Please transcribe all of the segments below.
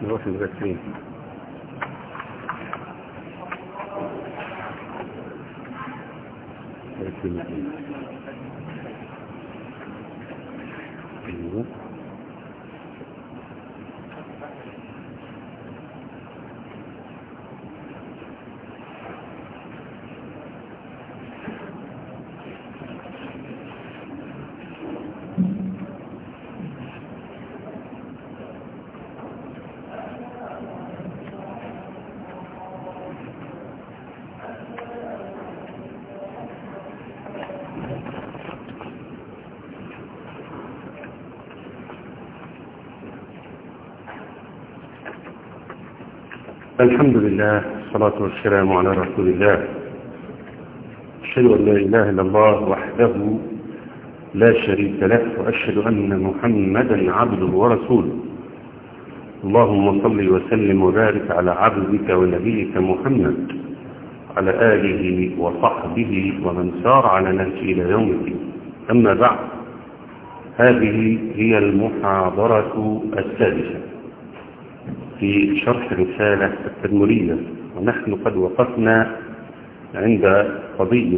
نروح المذكرين أيوه. الحمد لله والصلاة والسلام على رسول الله أشهد أن لا إله إلا الله وحده لا شريك له وأشهد أن محمدا عبده ورسوله اللهم صل وسلم وبارك على عبدك ونبيك محمد على آله وصحبه ومن سار على نهجه إلى يوم الدين أما بعد هذه هي المحاضرة السادسة في شرح رسالة التدمرية ونحن قد وقفنا عند قضية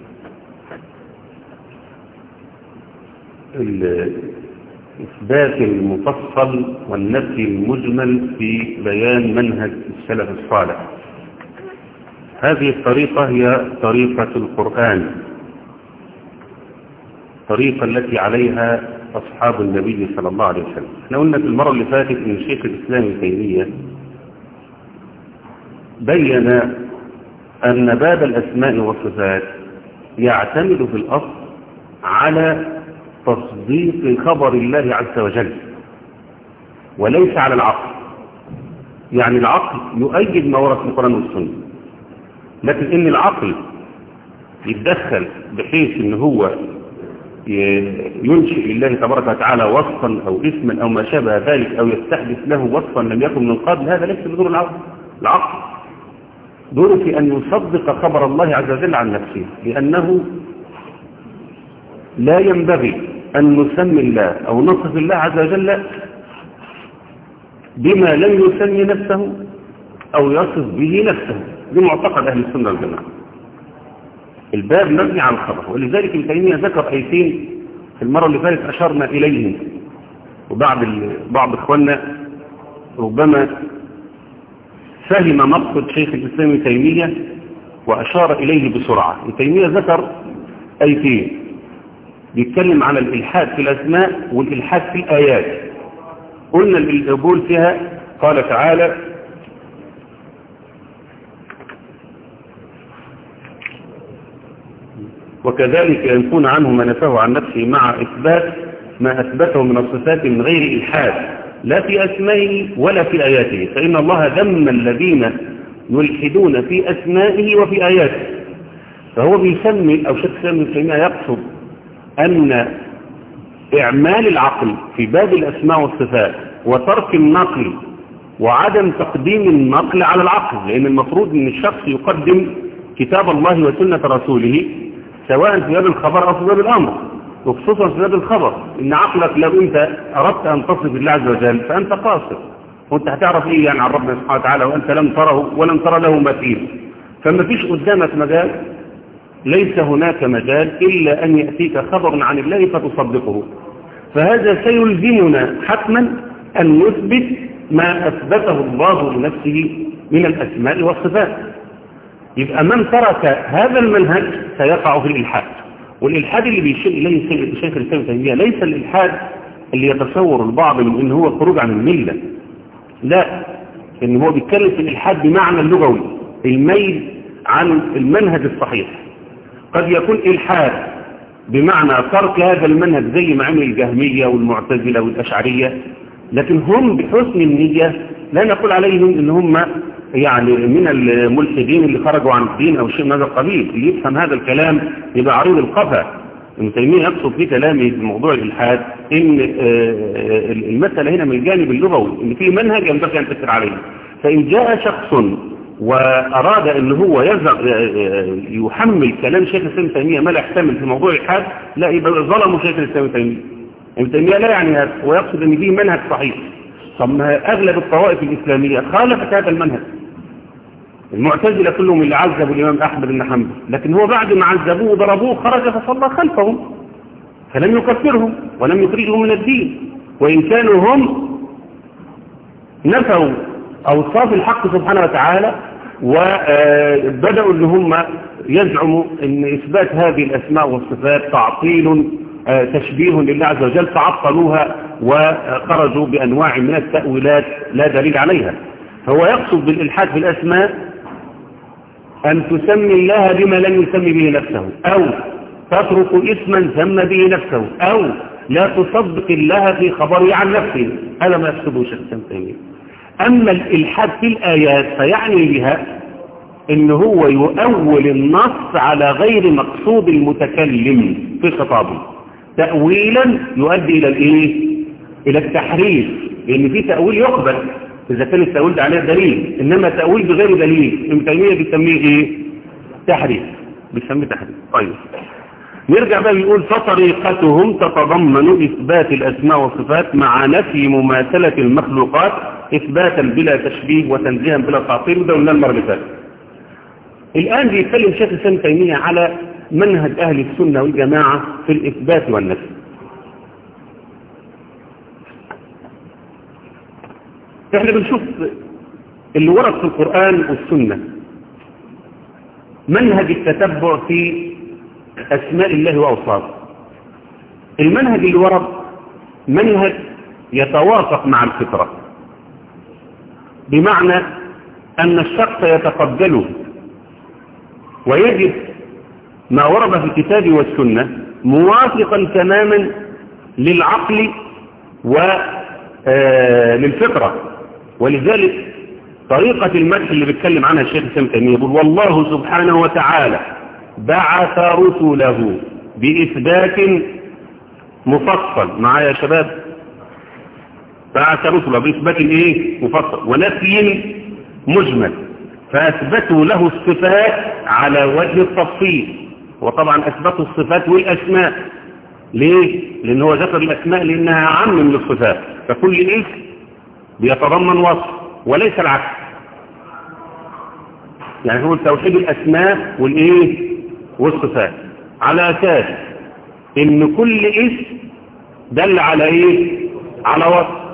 الإثبات المفصل والنفي المجمل في بيان منهج السلف الصالح هذه الطريقة هي طريقة القرآن الطريقة التي عليها أصحاب النبي صلى الله عليه وسلم احنا قلنا في المرة اللي فاتت ان شيخ الإسلام التيمية بين أن باب الأسماء والصفات يعتمد في الأصل على تصديق خبر الله عز وجل وليس على العقل يعني العقل يؤيد ما ورد في القرآن والسنة لكن ان العقل يتدخل بحيث ان هو ينشئ لله تبارك وتعالى وصفا أو اسما أو ما شابه ذلك أو يستحدث له وصفا لم يكن من قبل هذا ليس بدور العقل العقل دوره في أن يصدق خبر الله عز وجل عن نفسه لأنه لا ينبغي أن نسمي الله أو نصف الله عز وجل بما لم يسمي نفسه أو يصف به نفسه بمعتقد أهل السنة والجماعة الباب مبني على الخبر ولذلك ابن تيميه ذكر ايتين في المره اللي فاتت اشرنا اليهم وبعض بعض اخواننا ربما فهم مقصد شيخ الاسلام ابن تيميه واشار اليه بسرعه ابن تيميه ذكر ايتين بيتكلم على الالحاد في الاسماء والالحاد في الايات قلنا القبول فيها قال تعالى وكذلك ينفون عنه ما نفاه عن نفسه مع إثبات ما أثبته من الصفات من غير إلحاد لا في أسمائه ولا في آياته فإن الله ذم الذين يلحدون في أسمائه وفي آياته فهو بيسمي أو شيخ سامي التيمية يقصد أن إعمال العقل في باب الأسماء والصفات وترك النقل وعدم تقديم النقل على العقل لأن المفروض أن الشخص يقدم كتاب الله وسنة رسوله سواء في باب الخبر أو في باب الأمر وخصوصا في باب الخبر إن عقلك لو أنت أردت أن تصف الله عز وجل فأنت قاصر وأنت هتعرف إيه يعني عن ربنا سبحانه وتعالى وأنت لم تره ولم ترى له مثيل فما فيش قدامك مجال ليس هناك مجال إلا أن يأتيك خبر عن الله فتصدقه فهذا سيلزمنا حتما أن نثبت ما أثبته الله لنفسه من الأسماء والصفات يبقى من ترك هذا المنهج سيقع في الإلحاد والإلحاد اللي بيشير إليه الشيخ الإسلام تيمية ليس الإلحاد اللي يتصور البعض من إن هو خروج عن الملة لا إن هو بيتكلم في الإلحاد بمعنى اللغوي الميل عن المنهج الصحيح قد يكون إلحاد بمعنى ترك هذا المنهج زي ما عمل الجهمية والمعتزلة والأشعرية لكن هم بحسن النية لا نقول عليهم إن هم يعني من الملحدين اللي خرجوا عن الدين أو شيء من هذا القبيل اللي يفهم هذا الكلام يبقى عريض القفا ابن تيمية يقصد في كلامه في موضوع الإلحاد إن المسألة هنا من الجانب اللغوي إن في منهج ينبغي أن تسر عليه فإن جاء شخص وأراد أن هو يزغ يحمل كلام شيخ الإسلام تيمية ما لا يحتمل في موضوع الإلحاد لا يبقى ظلموا شيخ الإسلام تيمية ابن تيمية لا يعني هذا ويقصد أن فيه منهج صحيح طب ما أغلب الطوائف الإسلامية خالفت هذا المنهج المعتزلة كلهم اللي عذبوا الإمام أحمد بن حنبل لكن هو بعد ما عذبوه وضربوه خرج فصلى خلفهم فلم يكفرهم ولم يخرجهم من الدين وإن كانوا هم نفوا أوصاف الحق سبحانه وتعالى وبدأوا ان هم يزعموا ان اثبات هذه الاسماء والصفات تعطيل تشبيه لله عز وجل فعطلوها وخرجوا بانواع من التأويلات لا دليل عليها فهو يقصد بالالحاد في الاسماء ان تسمي الله بما لم يسمي به نفسه او تترك اسما سمى به نفسه او لا تصدق الله في خبره عن نفسه هذا ما يقصده شيخ تيميه أما الإلحاد في الآيات فيعني بها إن هو يؤول النص على غير مقصود المتكلم في خطابه تأويلا يؤدي إلى الإيه؟ إلى التحريف لأن في تأويل يقبل إذا كان التأويل ده عليه دليل إنما تأويل بغير دليل ابن تيمية بيسميه إيه؟ تحريف بيسميه تحريف طيب نرجع بقى بيقول فطريقتهم تتضمن إثبات الأسماء والصفات مع نفي مماثلة المخلوقات إثباتا بلا تشبيه وتنزيها بلا تعطيل وده قلنا المرة اللي فاتت. الآن بيتكلم شيخ الإسلام تيمية على منهج أهل السنة والجماعة في الإثبات والنفي. احنا بنشوف اللي ورد في القرآن والسنة منهج التتبع في أسماء الله وأوصافه المنهج اللي ورد منهج يتوافق مع الفطرة بمعنى أن الشخص يتقبله ويجد ما ورد في الكتاب والسنة موافقا تماما للعقل وللفطرة ولذلك طريقة المدح اللي بيتكلم عنها الشيخ سامي تيمية يقول والله سبحانه وتعالى بعث رسله بإثبات مفصل معايا يا شباب بعث رسله بإثبات إيه مفصل ونفي مجمل فأثبتوا له الصفات على وجه التفصيل وطبعا أثبتوا الصفات والأسماء ليه؟ لأن هو ذكر الأسماء لأنها عم من الصفات فكل اسم بيتضمن وصف وليس العكس يعني هو توحيد الأسماء والإيه والصفات على أساس إن كل اسم دل على إيه على وصف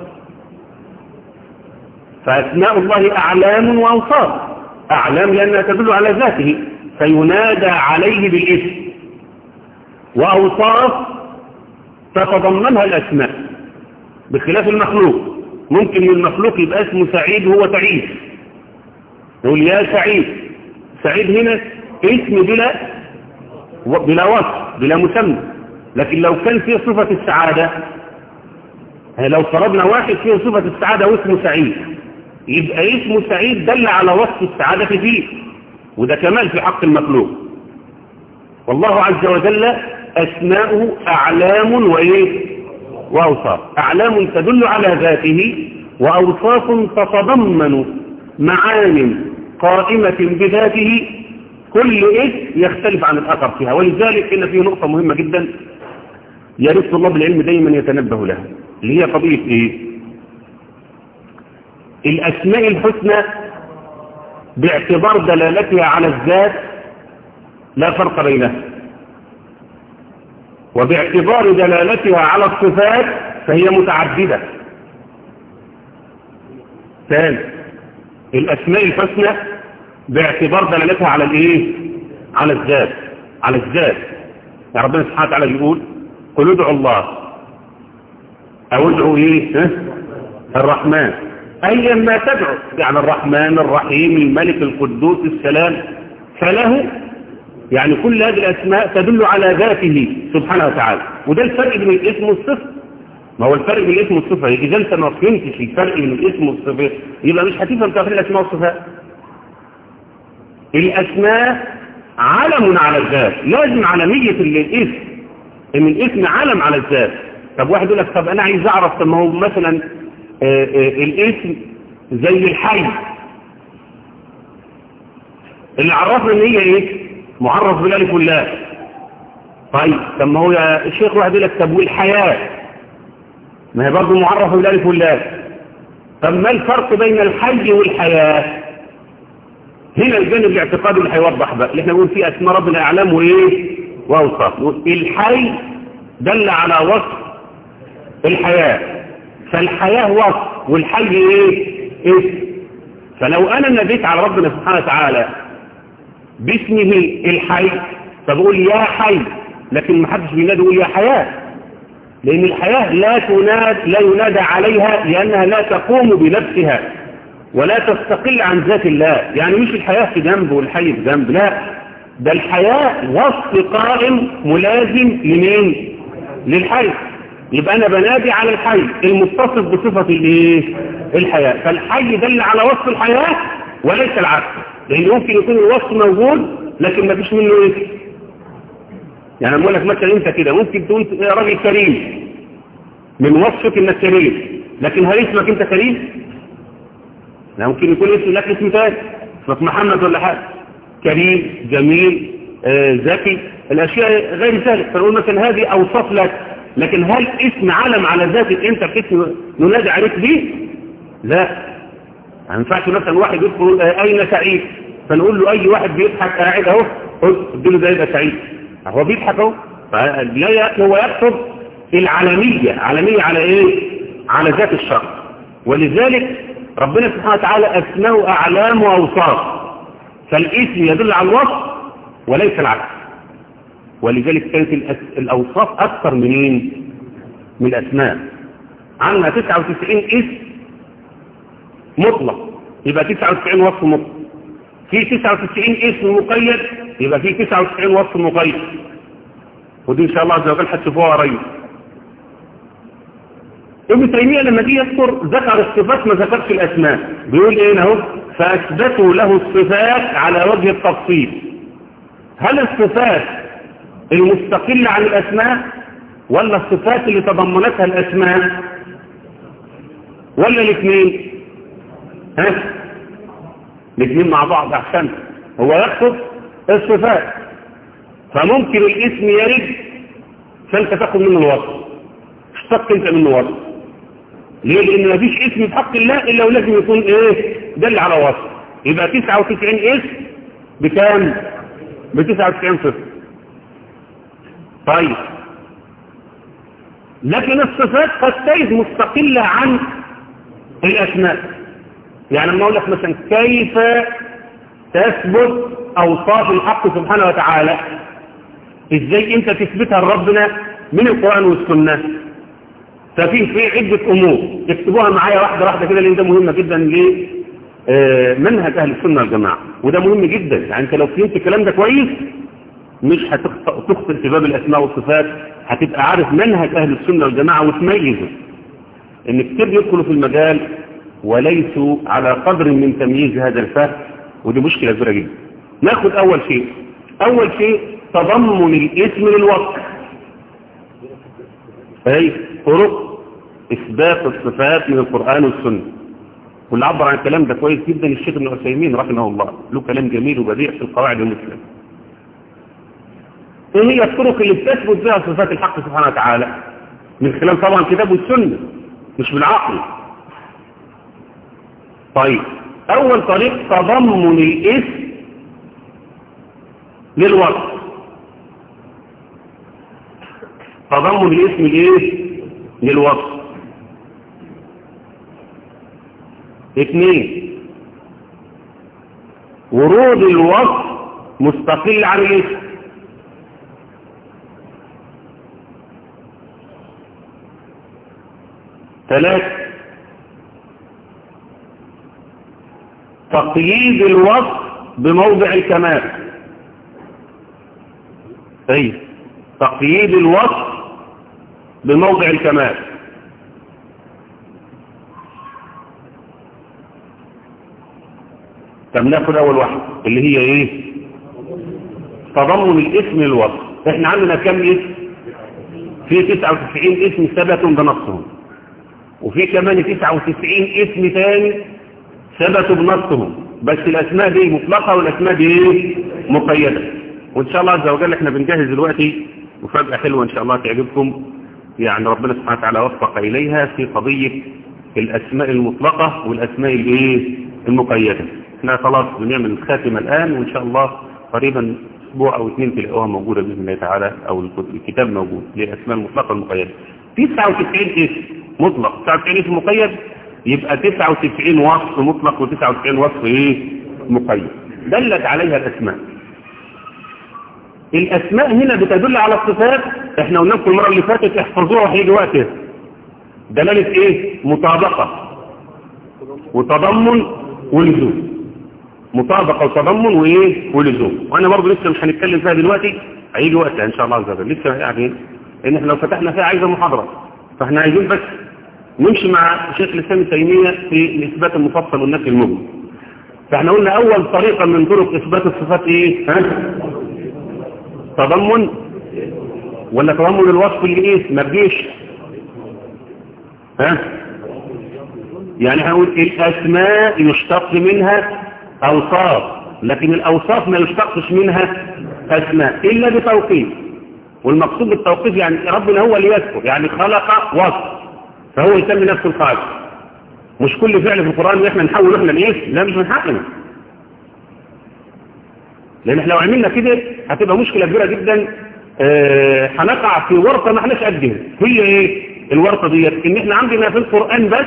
فأسماء الله أعلام وأوصاف أعلام لأنها تدل على ذاته فينادى عليه بالاسم وأوصاف تتضمنها الأسماء بخلاف المخلوق ممكن من المخلوق يبقى اسمه سعيد وهو تعيس يقول يا سعيد سعيد هنا اسم بلا بلا وصف بلا مسمى لكن لو كان فيه صفة السعادة لو فرضنا واحد فيه صفة السعادة واسمه سعيد يبقى اسمه سعيد دل على وصف السعادة فيه وده كمال في حق المخلوق والله عز وجل أسماؤه أعلام وإيه وأوصاف أعلام تدل على ذاته وأوصاف تتضمن معان قائمة بذاته كل اسم يختلف عن الآخر فيها ولذلك إن فيه نقطة مهمة جدا يريد طلاب العلم دايما يتنبه لها اللي هي قضية إيه الأسماء الحسنى باعتبار دلالتها على الذات لا فرق بينها وباعتبار دلالتها على الصفات فهي متعددة ثاني الأسماء الحسنى باعتبار دلالتها على الايه على الذات على الذات يعني ربنا سبحانه وتعالى بيقول قل ادعوا الله او ادعوا ايه الرحمن ايا ما تدعو يعني الرحمن الرحيم الملك القدوس السلام فله يعني كل هذه الاسماء تدل على ذاته سبحانه وتعالى وده الفرق بين الاسم والصفه ما هو الفرق بين الاسم والصفه اذا انت ما فهمتش الفرق بين الاسم والصفه يبقى مش هتفهم تفريق الاسماء والصفات الأسماء علم على الذات لازم علمية الاسم ان الاسم علم على الذات طب واحد يقول لك طب انا عايز اعرف طب ما هو مثلا آآ آآ الاسم زي الحي اللي عرفنا ان هي ايه معرف بالالف واللام طيب طب ما هو يا الشيخ واحد يقول لك طب والحياه ما هي برضه معرفه بالالف واللام طب ما الفرق بين الحي والحياة هنا الجانب الاعتقادي اللي هيوضح بقى اللي احنا بنقول فيه اسماء ربنا اعلام وايه واوصاف الحي دل على وصف الحياة فالحياة وصف والحي ايه اسم فلو انا ناديت على ربنا سبحانه وتعالى باسمه الحي فبقول يا حي لكن ما حدش بينادي يقول يا حياة لان الحياة لا تناد لا ينادى عليها لانها لا تقوم بنفسها ولا تستقل عن ذات الله يعني مش الحياة في جنب والحي في جنب لا ده الحياة وصف قائم ملازم لمين للحي يبقى انا بنادي على الحي المتصف بصفة الايه الحياة فالحي دل على وصف الحياة وليس العكس لان ممكن يكون الوصف موجود لكن ما فيش منه ايه يعني اقول لك مثلا انت كده ممكن تقول راجل كريم من وصفك انك كريم لكن هل اسمك انت كريم لا ممكن يكون اسم لك اسم ثاني اسمك محمد ولا حاجه كريم جميل آه ذكي الاشياء غير ذلك فنقول مثلا هذه اوصاف لك لكن هل اسم علم على ذاتك انت باسم ننادي عليك به لا ما ينفعش مثلا واحد يدخل آه اين سعيد فنقول له اي واحد بيضحك قاعد اهو قلت اديله ده يبقى سعيد هو بيضحك اهو هو يقصد العالمية عالمية على ايه على ذات الشخص ولذلك ربنا سبحانه وتعالى اسمه اعلام واوصاف فالاسم يدل على الوصف وليس العكس ولذلك كانت الاوصاف اكثر منين من الاسماء عندنا 99 اسم مطلق يبقى 99 وصف مطلق في 99 اسم مقيد يبقى في 99 وصف مقيد ودي ان شاء الله عز وجل هتشوفوها قريب ابن تيمية لما جه يذكر ذكر الصفات ما ذكرش الاسماء بيقول ايه اهو فاثبتوا له الصفات على وجه التفصيل هل الصفات المستقلة عن الاسماء ولا الصفات اللي تضمنتها الاسماء ولا الاثنين ها الاثنين مع بعض احسن هو يقصد الصفات فممكن الاسم يرد فانت تاخد منه الوصف اشتقت انت منه وصف ليه لان مفيش اسم في حق الله الا ولازم يكون ايه دل على وصف يبقى 99 اسم بكام ب 99 صفر طيب لكن الصفات قد تجد مستقلة عن الاسماء يعني لما اقول لك مثلا كيف تثبت اوصاف الحق سبحانه وتعالى ازاي انت تثبتها لربنا من القرآن والسنة ففي في عدة امور اكتبوها معايا واحدة واحدة كده لان ده مهمة جدا لمنهج اهل السنة والجماعة وده مهم جدا يعني انت لو فهمت الكلام ده كويس مش هتخطئ في باب الاسماء والصفات هتبقى عارف منهج اهل السنة والجماعة وتميزه ان كتير يدخلوا في المجال وليسوا على قدر من تمييز هذا الفهم ودي مشكلة كبيرة جدا ناخد اول شيء اول شيء تضمن الاسم للوصف اي طرق اثبات الصفات من القرآن والسنة واللي عبر عن الكلام ده كويس جدا الشيخ ابن عثيمين رحمه الله له كلام جميل وبديع في القواعد المسلمة ايه هي الطرق اللي بتثبت بها صفات الحق سبحانه وتعالى من خلال طبعا كتاب والسنة مش بالعقل طيب اول طريق تضمن الاسم للوصف تضمن الاسم الايه للوصف اثنين ورود الوصف مستقل عن الاسم ثلاثة تقييد الوصف بموضع الكمال اي تقييد الوصف بموضع الكمال طب ناخد اول واحد اللي هي ايه تضمن الاسم للوصف احنا عندنا كم اسم في 99 اسم ثبتوا بنصهم وفي كمان 99 اسم تاني ثبتوا بنصهم بس الاسماء دي مطلقة والاسماء دي ايه مقيدة وان شاء الله عز وجل احنا بنجهز دلوقتي مفاجأة حلوة ان شاء الله تعجبكم يعني ربنا سبحانه وتعالى وفق اليها في قضية الأسماء المطلقة والأسماء الايه المقيدة احنا خلاص بنعمل الخاتمة الآن وإن شاء الله قريبا أسبوع أو اثنين تلاقوها موجودة بإذن الله تعالى أو الكتاب موجود للأسماء المطلقة المقيدة 99 اسم مطلق 99 اسم مقيد يبقى 99 وصف مطلق و99 وصف ايه مقيد دلت عليها الأسماء الأسماء هنا بتدل على الصفات احنا قلنا لكم المرة اللي فاتت احفظوها هيجي وقتها دلالة ايه مطابقة وتضمن ولزوم مطابقة وتضمن وايه ولزوم وانا برضو لسه مش هنتكلم فيها دلوقتي هيجي وقتها ان شاء الله عز وجل لسه يعني ان احنا لو فتحنا فيها عايزة محاضرة فاحنا عايزين بس نمشي مع شيخ الاسلام التيمية في الاثبات المفصل والنفي المجمل فاحنا قلنا اول طريقة من طرق اثبات الصفات ايه ها تضمن ولا تضمن الوصف اللي ايه ما بيجيش ها يعني هنقول الاسماء يشتق منها اوصاف لكن الاوصاف ما يشتقش منها اسماء الا بتوقيف والمقصود بالتوقيف يعني ربنا هو اللي يذكر يعني خلق وصف فهو يسمي نفسه الخالق مش كل فعل في القرآن احنا نحول احنا لايه لا مش من حقنا لان احنا لو عملنا كده هتبقى مشكلة كبيرة جدا اه هنقع في ورطة ما احناش قدها هي ايه الورطة ديت ان احنا عندنا في القرآن بس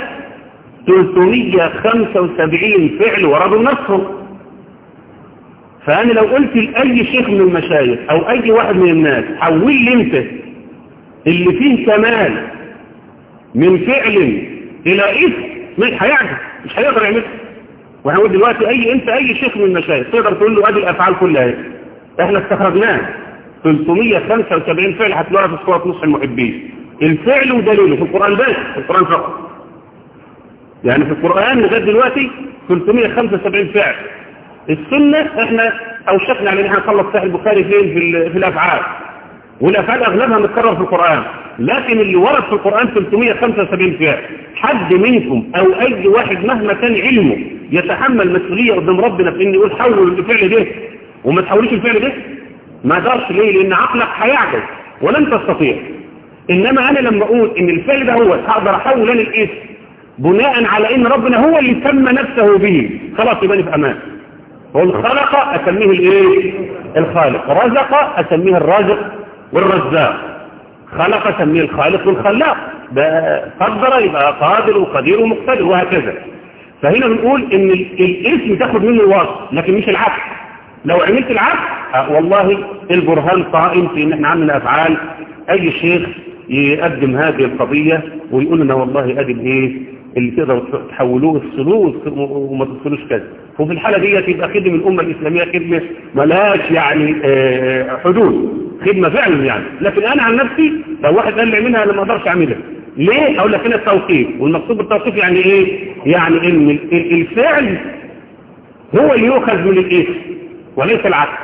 375 فعل وردوا نصهم فانا لو قلت لأي شيخ من المشايخ او اي واحد من الناس حول لي انت اللي فيه كمال من فعل الى اسم مش هيعجز مش هيقدر يعملها وهنقول دلوقتي اي انت اي شيخ من المشايخ تقدر تقول له ادي الافعال كلها اهي احنا استخرجناه 375 فعل هتلاقيها في سوره نصح المحبين الفعل ودليله في القران بس في القران فقط يعني في القران لغايه دلوقتي 375 فعل السنه احنا اوشكنا على ان احنا نخلص صحيح البخاري فين في, في الافعال والافعال اغلبها متكرر في القران لكن اللي ورد في القرآن 375 فعل حد منكم او اي واحد مهما كان علمه يتحمل مسؤولية قدام ربنا في ان يقول حولوا الفعل ده وما تحوليش الفعل ده ما دارش ليه لان عقلك هيعجز ولن تستطيع انما انا لما اقول ان الفعل ده هو هقدر احول انا الاسم بناء على ان ربنا هو اللي سمى نفسه به خلاص يبقى في امان هو خلق اسميه الايه الخالق رزق اسميه الرازق والرزاق خلق سميه الخالق والخلاق ده قدر يبقى قادر وقدير ومقتدر وهكذا فهنا بنقول ان الاسم تاخد منه الوصف لكن مش العكس لو عملت العكس أه والله البرهان قائم في ان احنا عندنا افعال اي شيخ يقدم هذه القضية ويقول لنا والله ادي ايه اللي تقدروا تحولوه السلوك وما تفصلوش كذا وفي الحالة دي يبقى خدم الأمة الإسلامية خدمة ملاش يعني حدود خدمة فعلا يعني لكن أنا عن نفسي لو واحد قال لي منها أنا ما أقدرش أعملها ليه؟ أقول لك هنا التوقيف والمقصود بالتوقيف يعني إيه؟ يعني إن الفعل هو اللي يؤخذ من الاسم وليس العكس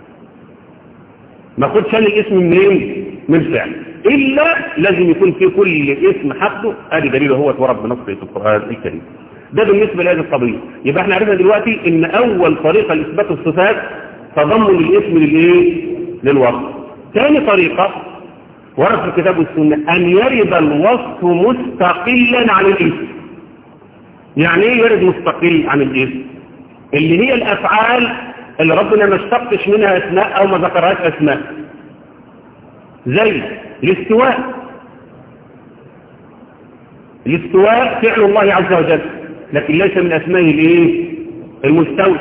ما خدش انا الاسم منين؟ من فعل إلا لازم يكون في كل اسم حقه ادي دليله هو ورب بنصه في القرآن الكريم ده بالنسبة لهذه القضية يبقى احنا عرفنا دلوقتي ان اول طريقة لإثبات الصفات تضمن الاسم للايه للوصف ثاني طريقة ورد في الكتاب والسنة ان يرد الوصف مستقلا عن الاسم يعني ايه يرد مستقل عن الاسم اللي هي الافعال اللي ربنا ما اشتقش منها اسماء او ما ذكرهاش اسماء زي الاستواء الاستواء فعل الله عز وجل لكن ليس من أسمائه الايه المستوى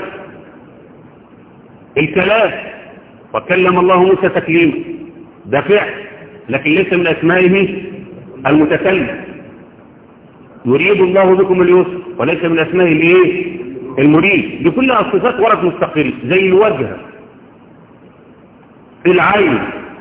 الكلام وكلم الله موسى تكليما ده فعل لكن ليس من أسمائه المتكلم يريد الله بكم اليسر وليس من أسمائه الايه المريد دي كلها صفات ورد مستقل زي الوجه العين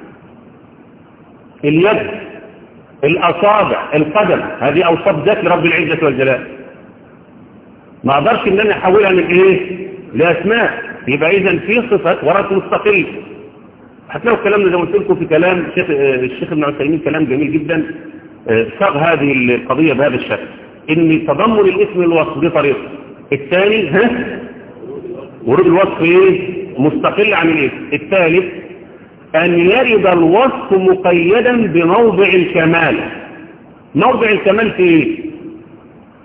اليد الأصابع القدم هذه أوصاف ذات لرب العزة والجلال ما أقدرش إن أنا أحولها من إيه لأسماء يبقى إذا في صفات ورث مستقل هتلاقوا الكلام ده زي ما قلت لكم في كلام الشيخ الشيخ ابن عثيمين كلام جميل جدا صاغ هذه القضية بهذا الشكل إن تضمن الاسم الوصف دي طريقة الثاني ها ورود الوصف إيه مستقل عن الاسم الثالث أن يرد الوصف مقيدا بموضع الكمال موضع الكمال في إيه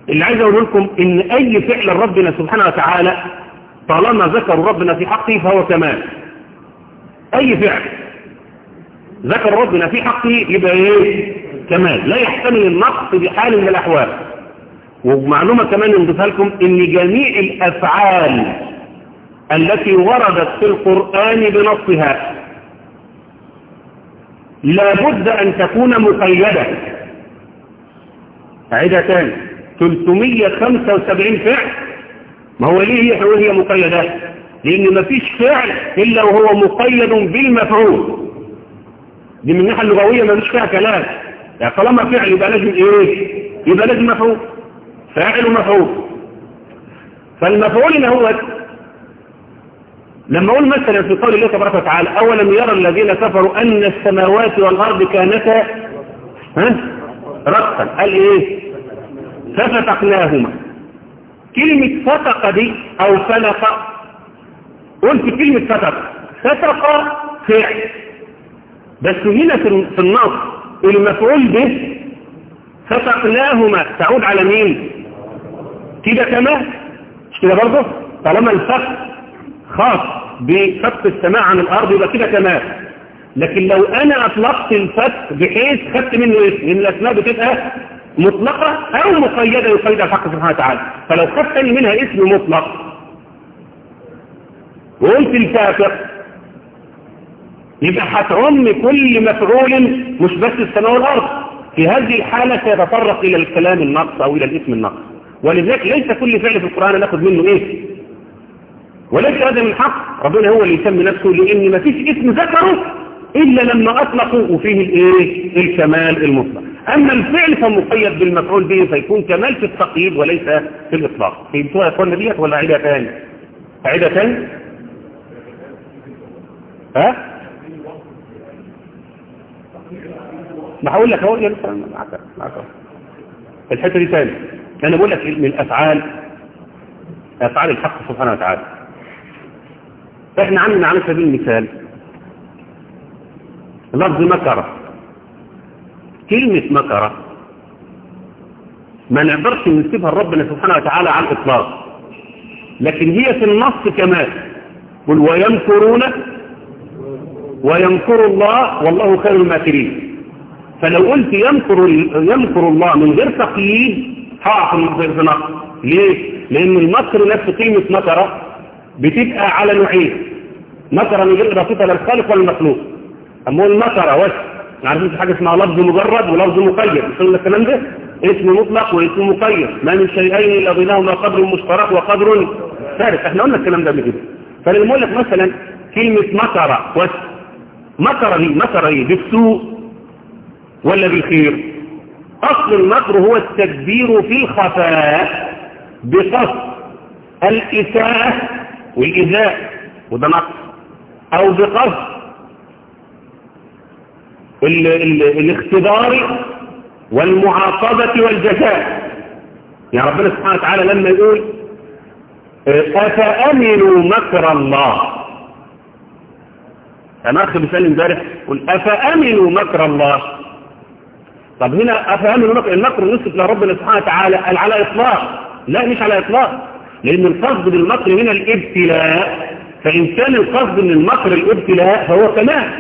اللي عايز اقول لكم ان اي فعل ربنا سبحانه وتعالى طالما ذكر ربنا في حقه فهو كمال اي فعل ذكر ربنا في حقه يبقى ايه كمال لا يحتمل النقص بحال من الاحوال ومعلومة كمان نضيفها لكم ان جميع الافعال التي وردت في القرآن بنصها لابد ان تكون مقيدة اعيدها تاني 375 فعل ما هو ليه هي وهي مقيدة لان مفيش فعل الا وهو مقيد بالمفعول دي من الناحية اللغوية ما مش فيها كلام يعني طالما فعل يبقى لازم ايه يبقى لازم مفعول فاعل ومفعول فالمفعول هو لما اقول مثلا في قول الله تبارك وتعالى اولم يرى الذين كفروا ان السماوات والارض كانتا ها رقا قال ايه ففتقناهما كلمة فتق دي او فلق قلت كلمة فتق فتق فعل بس هنا في النص المفعول به فتقناهما تعود على مين كده كمان مش كده برضه طالما الفتق خاص بفتق السماء عن الارض يبقى كده كمان لكن لو انا اطلقت الفتق بحيث خدت منه اسم لان الاسماء بتبقى مطلقة او مقيدة يقيدها الحق سبحانه وتعالى فلو خدت منها اسم مطلق وقلت الفاتق يبقى هتعم كل مفعول مش بس السماء والارض في هذه الحالة سيتطرق الى الكلام النقص او الى الاسم النقص ولذلك ليس كل فعل في القرآن ناخد منه ايه وليس هذا من حق ربنا هو اللي يسمي نفسه لان ما فيش اسم ذكره الا لما اطلقوا وفيه الايه الكمال المطلق اما الفعل فمقيد بالمفعول به فيكون كمال في التقييد وليس في الاطلاق فهمتوها يا اخوانا ديت ولا عيدها تاني عيدها تاني ها ما هقول لك اهو يا لسه معاك معاك الحته دي تاني انا بقول لك من الافعال افعال الحق سبحانه وتعالى احنا عندنا على سبيل المثال لفظ مكره كلمة مكره ما نقدرش نسيبها لربنا سبحانه وتعالى على الإطلاق لكن هي في النص كمان قل ويمكرون ويمكر الله والله خير الماكرين فلو قلت يمكر يمكر الله من غير تقييد هقع في نقص ليه؟ لأن المكر نفس قيمة مكره بتبقى على نوعين مكره من غير إضافتها للخالق والمخلوق أما هو المكره وش عارفين في حاجة اسمها لفظ مجرد ولفظ مقيد مش قلنا الكلام ده اسم مطلق واسم مقيد ما من شيئين إلا بينهما قدر مشترك وقدر ثالث احنا قلنا الكلام ده قبل كده فلما اقول لك مثلا كلمة مكره وش مكره دي مكره ايه بالسوء ولا بالخير أصل المكر هو التدبير في الخفاء بقصد الإساءة والإذاء وده نقص أو بقصد ال ال الاختبار والمعاقبة والجزاء يعني ربنا سبحانه وتعالى لما يقول أفأمنوا مكر الله أنا أخي بسأل امبارح قل أفأمنوا مكر الله طب هنا أفهموا المكر المكر نسبة لربنا سبحانه وتعالى قال على إطلاق لا مش على إطلاق لأن القصد بالمكر هنا الابتلاء فإن كان القصد من المكر الابتلاء فهو كمان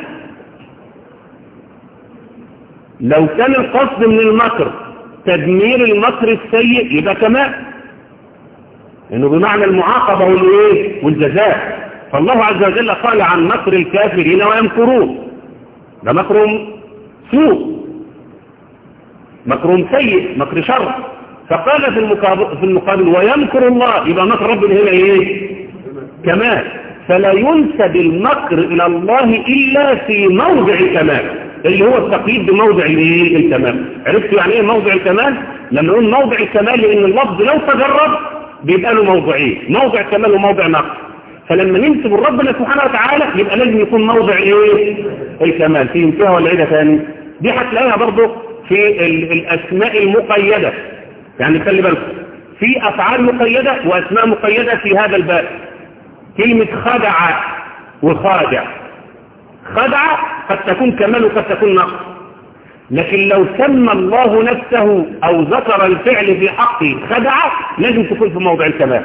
لو كان القصد من المكر تدمير المكر السيء يبقى كمان انه بمعنى المعاقبة والايه والجزاء فالله عز وجل قال عن مكر الكافرين ويمكرون ده مكر سوء مكر سيء مكر شر فقال في المقابل, في المقابل ويمكر الله يبقى مكر ربنا هنا ايه كمال فلا ينسب المكر الى الله الا في موضع الكمال اللي هو التقييد بموضع الايه الكمال عرفتوا يعني ايه موضع الكمال لما نقول موضع الكمال لان اللفظ لو تجرب بيبقى له موضعين موضع كمال وموضع نقص فلما ننسب ربنا سبحانه وتعالى يبقى لازم يكون موضع ايه الكمال فهمتوها ولا عيدها ثاني دي هتلاقيها برضه في الأسماء المقيدة يعني خلي بالكم في أفعال مقيدة وأسماء مقيدة في هذا الباب كلمة خدع وخادع خدع قد تكون كمال وقد تكون نقص لكن لو سمى الله نفسه أو ذكر الفعل في حقه خدعة لازم تكون في موضع الكمال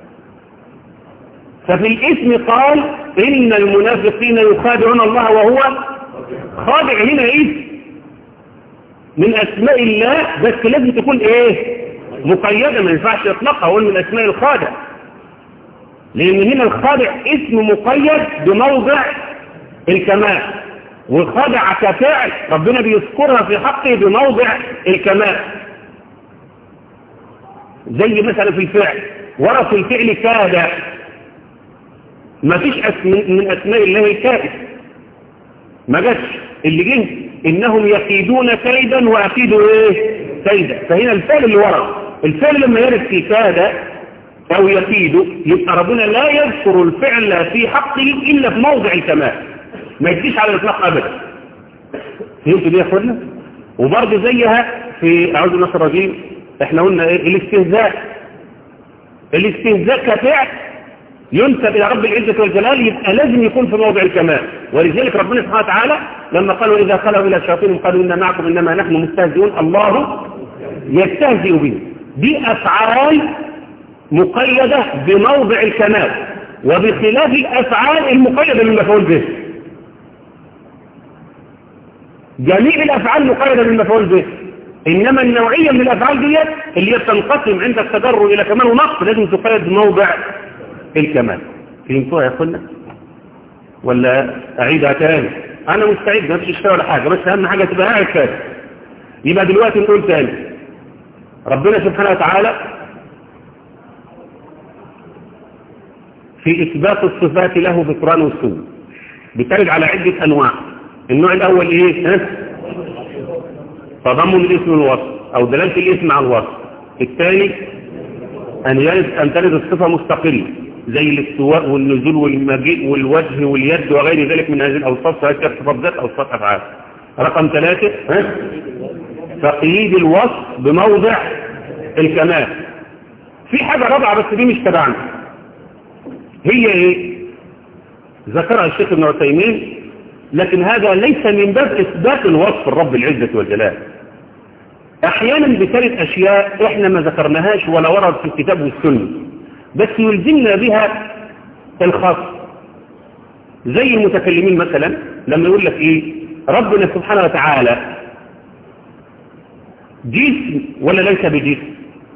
ففي الاسم قال إن المنافقين يخادعون الله وهو خادع هنا اسم من أسماء الله بس لازم تكون إيه مقيدة ما ينفعش يطلقها هو من أسماء الخادع لأن هنا الخادع اسم مقيد بموضع الكمال والخادع كفعل ربنا بيذكرها في حقه بموضع الكمال زي مثلا في الفعل ورا في الفعل كاد ما فيش من أسماء الله الكائد ما جاتش اللي جه إنهم يكيدون كيدا وأكيدوا إيه كيدا فهنا الفعل اللي ورا الفعل لما يرد في كاد أو يكيد يبقى ربنا لا يذكر الفعل في حقه إلا في موضع الكمال ما يجيش على الإطلاق أبدا فهمت دي يا أخوانا وبرضه زيها في أعوذ بالله الرجيم احنا قلنا ايه الاستهزاء الاستهزاء كفعل ينسب إلى رب العزة والجلال يبقى لازم يكون في موضع الكمال ولذلك ربنا سبحانه وتعالى لما قالوا إذا خلوا إلى الشياطين قالوا إنا معكم إنما نحن مستهزئون الله يستهزئ به دي أفعال مقيدة بموضع الكمال وبخلاف الأفعال المقيدة بالمفعول به جميع الأفعال مقيدة بالمفعول به إنما النوعية من الأفعال ديت اللي هي بتنقسم عند التدرج إلى كمال ونقص لازم تقيد بموضع الكمال فهمتوها يا أخوانا ولا أعيدها تاني أنا مستعد ما فيش ولا حاجة بس أهم حاجة تبقى قاعد فاتح يبقى دلوقتي نقول تاني ربنا سبحانه وتعالى في إثبات الصفات له في القرآن والسنة بترد على عدة أنواع النوع الأول إيه ها؟ تضمن الاسم والوصف أو دلالة الاسم على الوصف الثاني أن يرد أن ترد الصفة مستقلة زي الاستواء والنزول والمجيء والوجه واليد وغير ذلك من هذه الأوصاف سواء كانت صفات ذات أو صفات أفعال رقم ثلاثة ها؟ تقييد الوصف بموضع الكمال في حاجة رابعة بس دي مش تبعنا هي ايه ذكرها الشيخ ابن عثيمين لكن هذا ليس من باب اثبات الوصف الرب العزة والجلال احيانا بترد اشياء احنا ما ذكرناهاش ولا ورد في الكتاب والسنة بس يلزمنا بها الخاص زي المتكلمين مثلا لما يقول لك ايه ربنا سبحانه وتعالى جسم ولا ليس بجسم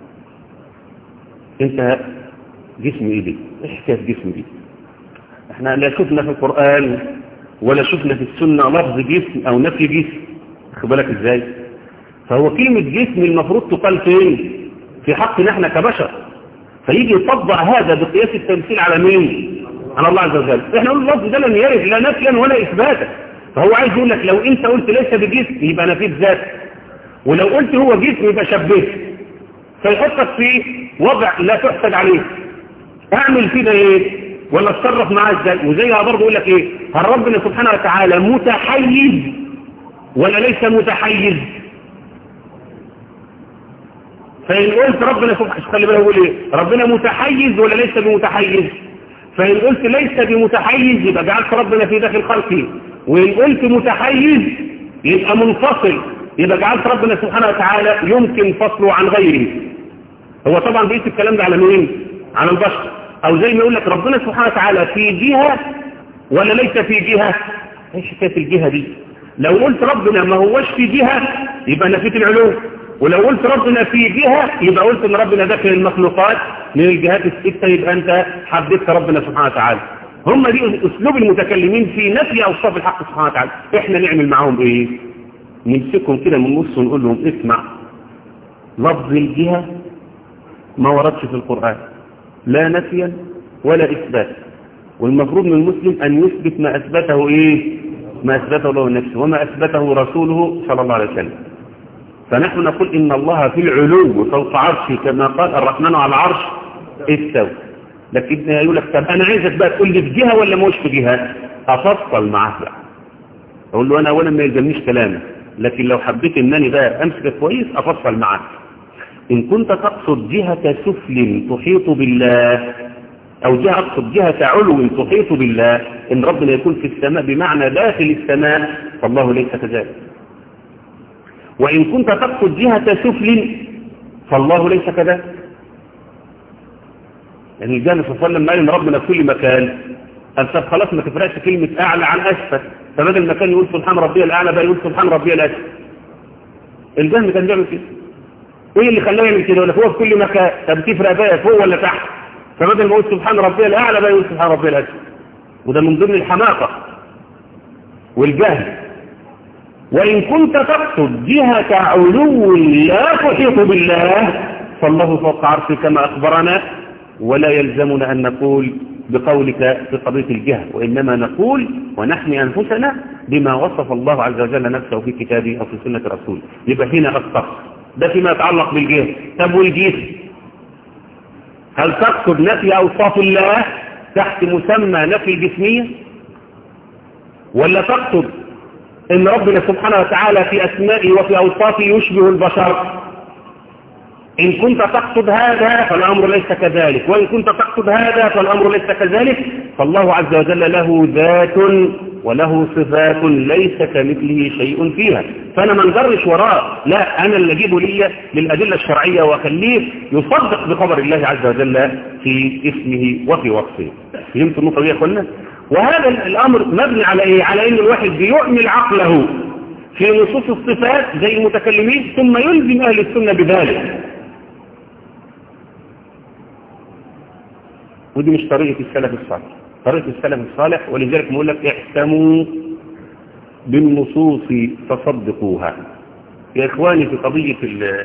انت جسم ايه دي ايش حكايه جسم دي احنا لا شفنا في القرآن ولا شفنا في السنة لفظ جسم او نفي جسم خد بالك ازاي فهو كلمة جسم المفروض تقال فين في حقنا احنا كبشر فيجي يطبق هذا بقياس التمثيل على مين على الله عز وجل احنا نقول اللفظ ده لم يرد لا نفيا ولا اثباتا فهو عايز يقول لك لو انت قلت ليس بجسم يبقى نفيت ذات ولو قلت هو جسم يبقى شبهت فيحطك في وضع لا تحسد عليه اعمل فيه ده ايه ولا اتصرف معاه ازاي وزيها برضه يقول لك ايه هل ربنا سبحانه وتعالى متحيز ولا ليس متحيز فإن قلت ربنا سبحانه خلي بالك يقول ايه ربنا متحيز ولا ليس بمتحيز فإن قلت ليس بمتحيز يبقى جعلت ربنا في داخل خلقه وإن قلت متحيز يبقى منفصل يبقى جعلت ربنا سبحانه وتعالى يمكن فصله عن غيره هو طبعا بيقيس الكلام ده على مين على البشر او زي ما يقول لك ربنا سبحانه وتعالى في جهة ولا ليس في جهة ايش حكايه الجهة دي لو قلت ربنا ما هوش في جهة يبقى نفيت العلوم ولو قلت ربنا في جهة يبقى قلت ان ربنا داخل المخلوقات من الجهات الستة يبقى انت حددت ربنا سبحانه وتعالى هم دي اسلوب المتكلمين في نفي اوصاف الحق سبحانه وتعالى احنا نعمل معاهم ايه نمسكهم كده من النص ونقول لهم اسمع لفظ الجهة ما وردش في القرآن لا نفيا ولا إثبات والمفروض من المسلم أن يثبت ما أثبته إيه ما أثبته له نفسه وما أثبته رسوله صلى الله عليه وسلم فنحن نقول إن الله في العلو فوق عرشه كما قال الرحمن على العرش استوى لكن يقول لك طب أنا عايزك بقى تقول لي في جهة ولا مش في جهة أفصل معاه بقى أقول له أنا أولا ما يلزمنيش كلامك لكن لو حبيت أنني بقى أمسك كويس أفصل معاك إن كنت تقصد جهة سفل تحيط بالله أو جهة أقصد جهة علو تحيط بالله إن ربنا يكون في السماء بمعنى داخل السماء فالله ليس كذلك وإن كنت تقصد جهة سفل فالله ليس كذلك يعني الجنة صلى الله عليه وسلم قال إن ربنا في كل مكان قال طب خلاص ما تفرقش كلمة أعلى عن أسفل فبدل ما كان يقول سبحان ربي الأعلى بقى يقول سبحان ربي الأسفل الجنة كان بيعمل كده ايه اللي خلاه يعمل كده ولا هو في كل مكان طب تفرق بقى فوق ولا تحت فبدل ما يقول سبحان ربي الأعلى بقى يقول سبحان ربي الأسفل وده من ضمن الحماقة والجهل وإن كنت تقصد جهة علو لا تحيط بالله فالله فوق عرشه كما أخبرنا ولا يلزمنا أن نقول بقولك في قضية الجهل وإنما نقول ونحمي أنفسنا بما وصف الله عز وجل نفسه في كتابه أو في سنة رسوله يبقى هنا الصف ده فيما يتعلق بالجهل طب والجسم هل تقصد نفي أوصاف الله تحت مسمى نفي الجسمية ولا تقصد ان ربنا سبحانه وتعالى في اسمائه وفي اوصافه يشبه البشر ان كنت تقصد هذا فالامر ليس كذلك وان كنت تقصد هذا فالامر ليس كذلك فالله عز وجل له ذات وله صفات ليس كمثله شيء فيها فانا ما نجرش وراه لا انا اللي اجيبه لي للادله الشرعيه واخليه يصدق بخبر الله عز وجل في اسمه وفي وصفه فهمت النقطه دي يا اخوانا وهذا الأمر مبني على إيه؟ على إن الواحد بيؤمن عقله في نصوص الصفات زي المتكلمين ثم يلزم أهل السنة بذلك ودي مش طريقة السلف الصالح طريقة السلف الصالح ولذلك بقول لك احكموا بالنصوص تصدقوها يا إخواني في قضية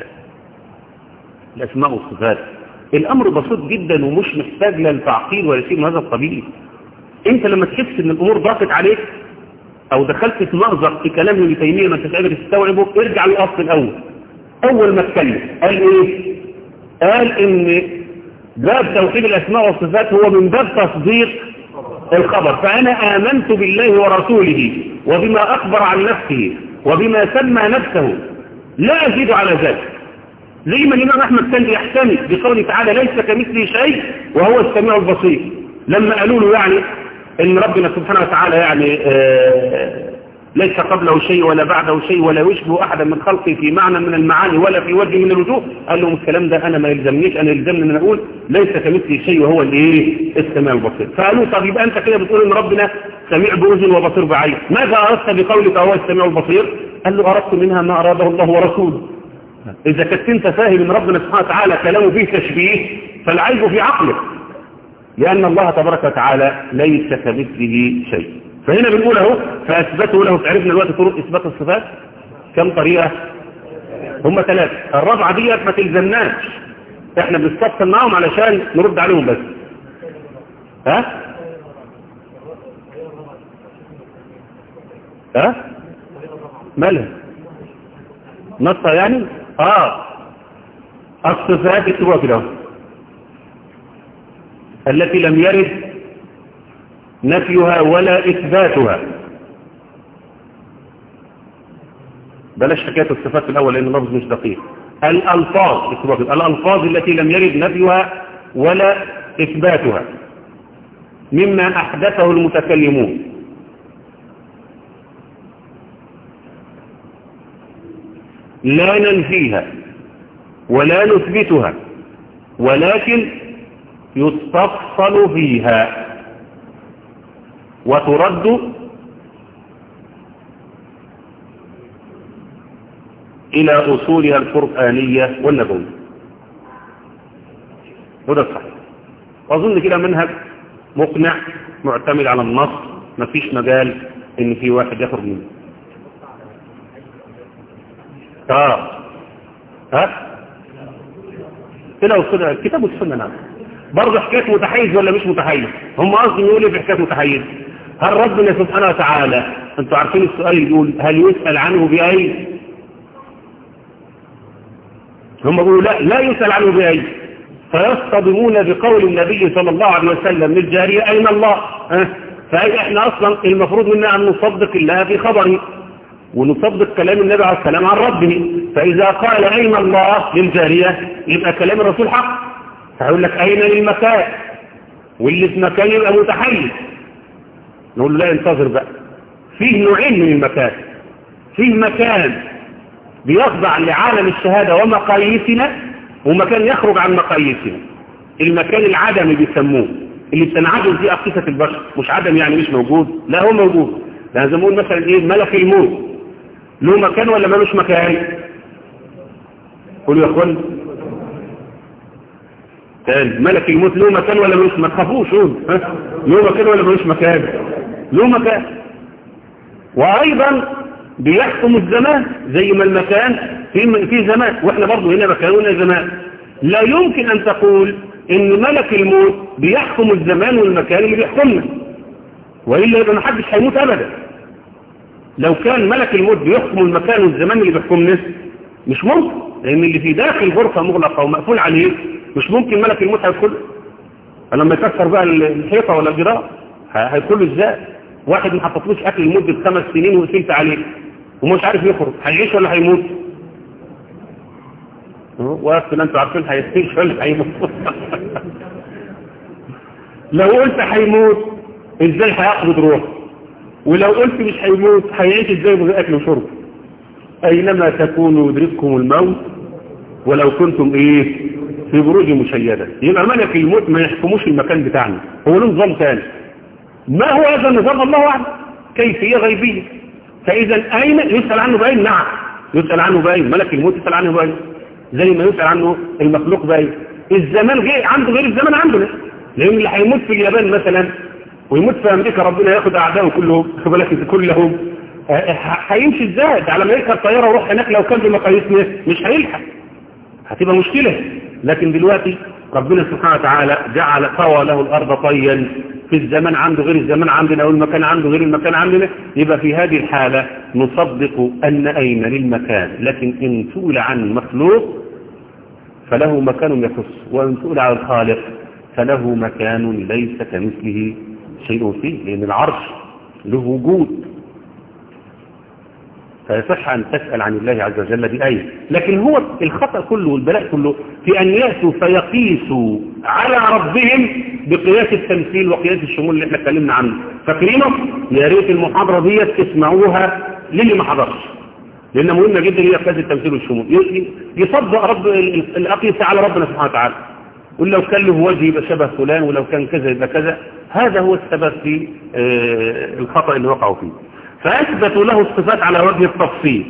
الأسماء والصفات الأمر بسيط جدا ومش محتاج لا لتعقيد ولا شيء من هذا القبيل انت لما تحس ان الامور ضاقت عليك او دخلت في مأزق في كلام ابن تيميه ما انتش قادر تستوعبه ارجع للاصل الاول اول ما اتكلم قال ايه قال ان باب توحيد الاسماء والصفات هو من باب تصديق الخبر فانا امنت بالله ورسوله وبما اخبر عن نفسه وبما سمى نفسه لا ازيد على ذلك زي ما الامام احمد كان يحتمي بقوله تعالى ليس كمثله شيء وهو السميع البصير لما قالوا له يعني ان ربنا سبحانه وتعالى يعني آه ليس قبله شيء ولا بعده شيء ولا يشبه احدا من خلقه في معنى من المعاني ولا في وجه من الوجوه قال لهم الكلام ده انا ما يلزمنيش انا يلزمني ان اقول ليس كمثله شيء وهو الايه السميع البصير فقالوا طب يبقى انت كده بتقول ان ربنا سميع باذن وبصير بعين ماذا اردت بقولك هو السميع البصير قال له اردت منها ما اراده الله ورسوله اذا كنت انت فاهم ان ربنا سبحانه وتعالى كلامه فيه تشبيه فالعيب في عقلك لأن الله تبارك وتعالى ليس كمثله شيء فهنا بنقول اهو فأثبته له تعرفنا دلوقتي طرق إثبات الصفات كم طريقة هم ثلاثة الرابعة ديت ما تلزمناش احنا بنستفصل معهم علشان نرد عليهم بس ها ها مالها نصها يعني اه الصفات اكتبوها كده التي لم يرد نفيها ولا إثباتها بلاش حكاية الصفات الأول لأن اللفظ مش دقيق الألفاظ الألفاظ التي لم يرد نفيها ولا إثباتها مما أحدثه المتكلمون لا ننفيها ولا نثبتها ولكن يستفصل فيها وترد إلى أصولها القرآنية والنبوية وده الصحيح وأظن كده منهج مقنع معتمد على النص مفيش مجال إن في واحد يخرج منه اه ها كده والسنة الكتاب والسنة نعم برضه حكاية متحيز ولا مش متحيز هم قصدي يقولوا في حكاية متحيز هل ربنا سبحانه وتعالى انتوا عارفين السؤال يقول هل يسأل عنه بأي هم يقولوا لا لا يسأل عنه بأي فيصطدمون بقول النبي صلى الله عليه وسلم للجارية أين الله ها فاحنا أصلا المفروض منا أن نصدق الله في خبره ونصدق كلام النبي عليه السلام عن ربه فإذا قال أين الله للجارية يبقى كلام الرسول حق فيقول لك أين للمكان واللي في مكان يبقى متحيز نقول له لا انتظر بقى فيه نوعين من المكان فيه مكان بيخضع لعالم الشهادة ومقاييسنا ومكان يخرج عن مقاييسنا المكان العدمي بيسموه اللي بتنعدم فيه أقصة البشر مش عدم يعني مش موجود لا هو موجود يعني زي ما نقول مثلا ايه ملك الموت له مكان ولا ملوش مكان قولوا يا اخوان تاني ملك الموت له مكان ولا ملوش ما تخافوش قول ها له مكان ولا ملوش مكان له مكان وايضا بيحكم الزمان زي ما المكان في في زمان واحنا برضه هنا مكان وهنا زمان لا يمكن ان تقول ان ملك الموت بيحكم الزمان والمكان اللي بيحكمنا وإلا يبقى ما حدش هيموت أبدا لو كان ملك الموت بيحكم المكان والزمان اللي بيحكمنا مش ممكن لأن اللي في داخل غرفة مغلقة ومقفول عليه مش ممكن ملك الموت هيدخل لما يكسر بقى الحيطة ولا الجدار هيدخله ازاي واحد ما حطتلوش أكل لمدة خمس سنين وقفلت عليه ومش عارف يخرج هيعيش ولا هيموت واقف لا انتوا عارفين هيعيش ولا هيموت لو قلت هيموت ازاي هيقبض روح ولو قلت مش هيموت هيعيش ازاي بغير اكل وشرب اينما تكونوا يدرككم الموت ولو كنتم ايه في بروج مشيدة يبقى ملك الموت ما يحكموش المكان بتاعنا هو له نظام ثاني ما هو هذا النظام الله اعلم كيفية غيبية فاذا اين يسأل عنه باين نعم يسأل عنه باين ملك الموت يسأل عنه باين زي ما يسأل عنه المخلوق باين الزمان غير عنده غير الزمان عندنا لان اللي هيموت في اليابان مثلا ويموت في امريكا ربنا ياخد اعدائه كلهم بالك كلهم هيمشي ازاي على ما يركب طياره ويروح هناك لو كان بمقاييسنا مش هيلحق هتبقى مشكله لكن دلوقتي ربنا سبحانه وتعالى جعل طوى له الارض طيا في الزمان عنده غير الزمان عندنا والمكان عنده غير المكان عندنا يبقى في هذه الحالة نصدق أن أين للمكان لكن إن سئل عن مخلوق فله مكان يخص وإن سئل عن الخالق فله مكان ليس كمثله شيء فيه لأن العرش له وجود فيصح أن تسأل عن الله عز وجل بأي لكن هو الخطأ كله والبلاء كله في أن يأتوا فيقيسوا على ربهم بقياس التمثيل وقياس الشمول اللي احنا اتكلمنا عنه فاكرينه يا ريت المحاضرة دي تسمعوها للي ما حضرش لأنها مهمة جدا هي قياس التمثيل والشمول يصدق رب الأقيس على ربنا سبحانه وتعالى قل لو كان له وجه يبقى شبه فلان ولو كان كذا يبقى كذا هذا هو السبب في الخطأ اللي وقعوا فيه فأثبتوا له الصفات على وجه التفصيل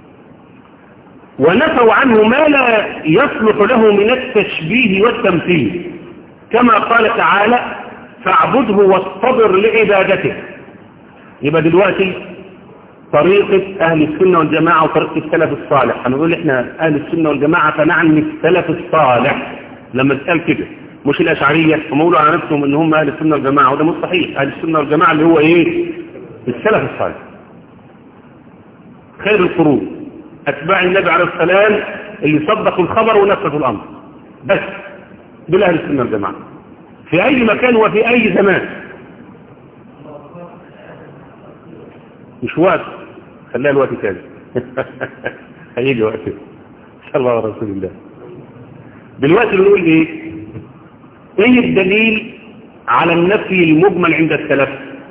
ونفوا عنه ما لا يصلح له من التشبيه والتمثيل كما قال تعالى فاعبده واصطبر لعبادته يبقى دلوقتي طريقة أهل السنة والجماعة وطريقة السلف الصالح هنقول إحنا أهل السنة والجماعة فنعني السلف الصالح لما تقال كده مش الأشعرية هم يقولوا على نفسهم إن هم أهل السنة والجماعة وده مش صحيح أهل السنة والجماعة اللي هو إيه السلف الصالح خير القرون أتباع النبي عليه السلام اللي صدقوا الخبر ونفذوا الأمر بس دول أهل السنة والجماعة في أي مكان وفي أي زمان مش وقت خليها الوقت تاني هيجي وقت صلى الله على رسول الله دلوقتي بنقول ايه ايه الدليل على النفي المجمل عند السلف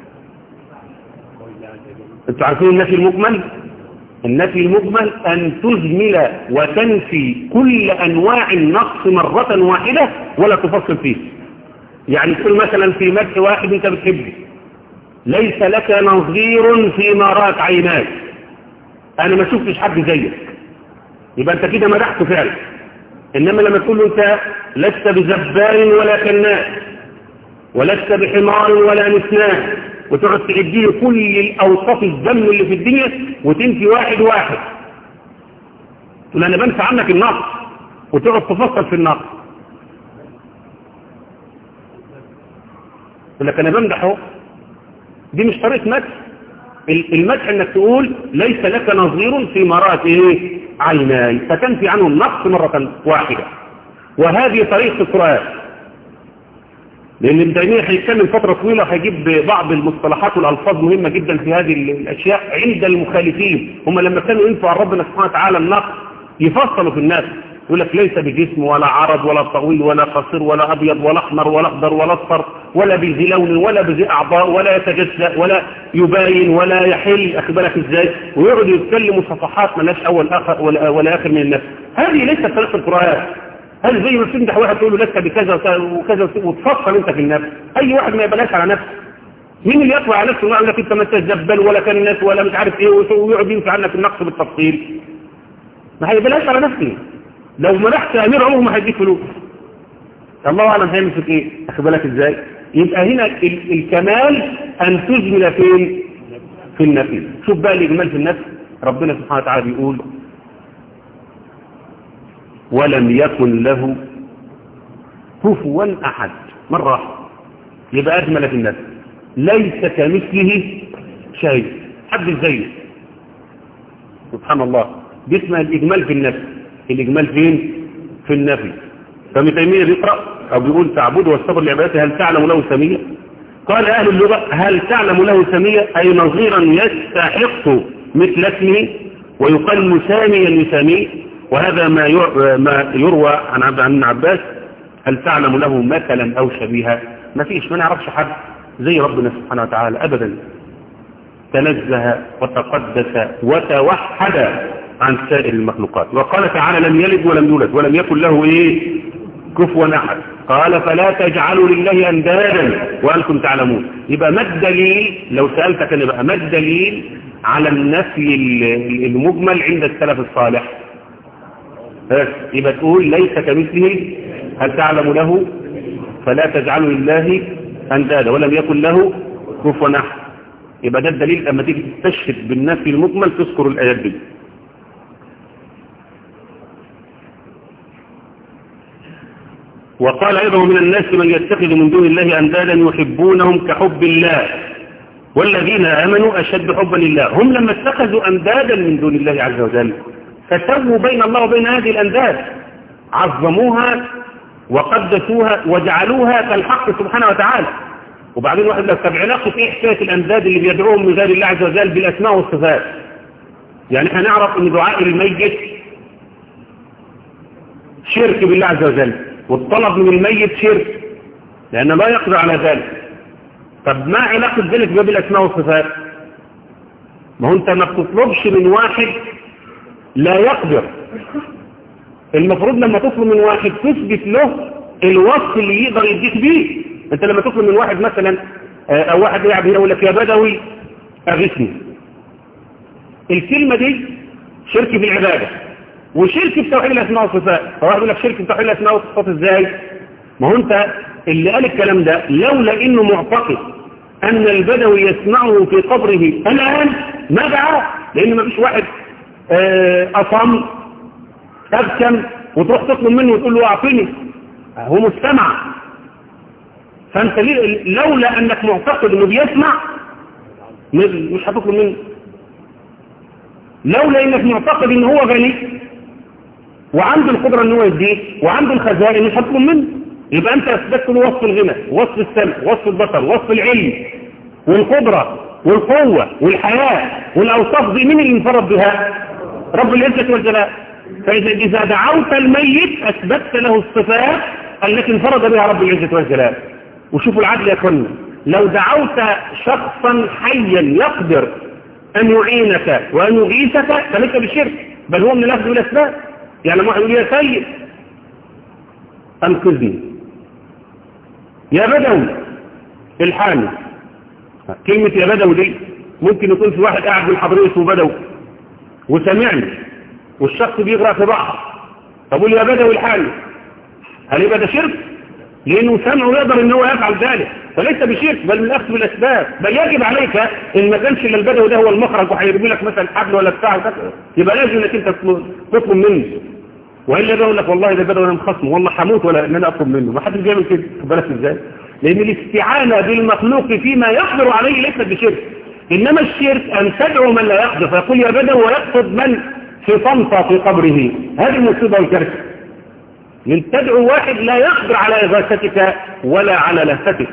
انتوا عارفين النفي المجمل النفي المجمل ان تجمل وتنفي كل انواع النقص مرة واحدة ولا تفصل فيه يعني تقول مثلا في مدح واحد انت بتحبه ليس لك نظير فيما رأت عيناك انا ما شفتش حد زيك يبقى انت كده مدحته فعلا انما لما تقول له انت لست بزبار ولا كناس ولست بحمار ولا نسنان وتقعد تعديه كل الاوصاف الذم اللي في الدنيا وتنفي واحد واحد تقول انا بنفي عنك النقص وتقعد تفصل في النقص يقول لك انا بمدحه دي مش طريقه مدح المدح انك تقول ليس لك نظير في مرات ايه عيناي فتنفي عنه النقص مرة واحدة وهذه طريقة القرآن لأن ابن تيمية هيتكلم فترة طويلة هيجيب بعض المصطلحات والألفاظ مهمة جدا في هذه الأشياء عند المخالفين هم لما كانوا ينفوا عن ربنا سبحانه وتعالى النقص يفصلوا في الناس يقول لك ليس بجسم ولا عرض ولا طويل ولا قصير ولا أبيض ولا أحمر ولا أخضر ولا أصفر ولا بذي لون ولا بذي أعضاء ولا يتجزأ ولا يباين ولا يحل أخي بالك إزاي ويقعدوا يتكلموا صفحات ملاش أول آخر ولا, ولا آخر من النفس هذه ليست طريقة القراءات هذه زي ما تمدح واحد تقول له لست بكذا وكذا وتفصل انت في النفس اي واحد ما يبلاش على نفسه مين اللي يطلع على نفسه ويقول لك انت ما انت زبل ولا كان الناس ولا مش عارف ايه ويقعد ينفع عنك النقص بالتفصيل ما هيبلاش على نفسه لو منحت امير عمره ما هيديك فلوس الله اعلم هيمسك ايه اخد بالك ازاي يبقى هنا ال الكمال ان تجمل فين في النفي شوف بقى الاجمال في النفس ربنا سبحانه وتعالى بيقول ولم يكن له كفوا احد مره واحده يبقى اجمل في النفس ليس كمثله شيء حد زيه سبحان الله دي اسمها الاجمال في النفس الاجمال فين في النفي فابن تيميه بيقرا او بيقول تعبد والصبر لعبادته هل تعلم له سميه قال اهل اللغه هل تعلم له سميه اي نظيرا يستحق مثل اسمه ويقال مساميا يساميه وهذا ما ما يروى عن عبد عن عباس هل تعلم له مثلا او شبيها ما فيش ما نعرفش حد زي ربنا سبحانه وتعالى ابدا تنزه وتقدس وتوحد عن سائر المخلوقات وقال تعالى لم يلد ولم يولد ولم يكن له ايه كفوا احد قال فلا تجعلوا لله اندادا وانتم تعلمون يبقى ما الدليل لو سالتك انا بقى ما الدليل على النفي المجمل عند السلف الصالح بس يبقى تقول ليس كمثله هل تعلم له فلا تجعلوا لله اندادا ولم يكن له كفوا احد يبقى ده الدليل لما تيجي تستشهد بالنفي المجمل تذكر الايات دي وقال أيضا من الناس من يتخذ من دون الله أندادا يحبونهم كحب الله والذين آمنوا أشد حبا لله هم لما اتخذوا أندادا من دون الله عز وجل فسووا بين الله وبين هذه الأنداد عظموها وقدسوها وجعلوها كالحق سبحانه وتعالى وبعدين واحد لو طب علاقه ايه حكايه الانداد اللي بيدعوهم من غير الله عز وجل بالاسماء والصفات يعني احنا نعرف ان دعاء الميت شرك بالله عز وجل والطلب من الميت شرك لأن لا يقدر على ذلك طب ما علاقة ذلك باب الأسماء والصفات ما هو أنت ما بتطلبش من واحد لا يقدر المفروض لما تطلب من واحد تثبت له الوصف اللي يقدر يديك بيه انت لما تطلب من واحد مثلا او واحد يلعب هنا يقول لك يا بدوي اغثني الكلمة دي شرك في العبادة وشرك في توحيد الاسماء والصفات فواحد يقول لك شرك في توحيد الاسماء والصفات ازاي ما هو انت اللي قال الكلام ده لولا انه معتقد ان البدوي يسمعه في قبره الان ما دعاه لان ما فيش واحد اصم ابكم وتروح تطلب منه وتقول له اعطيني هو مستمع فانت لولا انك معتقد انه بيسمع مش هتطلب منه لولا انك معتقد ان هو غني وعنده القدرة ان هو يديك وعنده الخزائن مش هتطلب منه يبقى انت اثبتت له وصف الغنى وصف السمع وصف البصر وصف العلم والقدرة والقوة والحياة والاوصاف دي مين اللي انفرد بها رب العزة والجلال فاذا اذا دعوت الميت اثبتت له الصفات التي انفرد بها رب العزة والجلال وشوفوا العدل يا اخوانا لو دعوت شخصا حيا يقدر ان يعينك وان يغيثك فليس بالشرك بل هو من الاخذ والاسباب يعني واحد يقول يا سيد انقذني يا بدوي الحامي كلمة يا بدوي دي ممكن يكون في واحد قاعد بالحضرية اسمه بدوي وسمعني والشخص بيغرق في بحر طب يا بدوي الحامي هل يبقى ده شرك لانه سمعه يقدر ان هو يفعل ذلك فليس بشرك بل من الاخذ بالاسباب بل يجب عليك ان ما كانش الا البدوي ده هو المخرج وهيرمي لك مثلا حبل ولا بتاع يبقى لازم انك انت تطلب منه والا بيقول لك والله ده بدوي انا مخصمه والله هموت ولا ان انا اطلب منه ما حدش بيعمل كده بالك ازاي لان الاستعانه بالمخلوق فيما يقدر عليه ليست بشرك انما الشرك ان تدعو من لا يقدر فيقول يا بدوي ويقصد من في طنطا في قبره هذه المصيبه والكارثه من تدعو واحد لا يقدر على إغاثتك ولا على لهفتك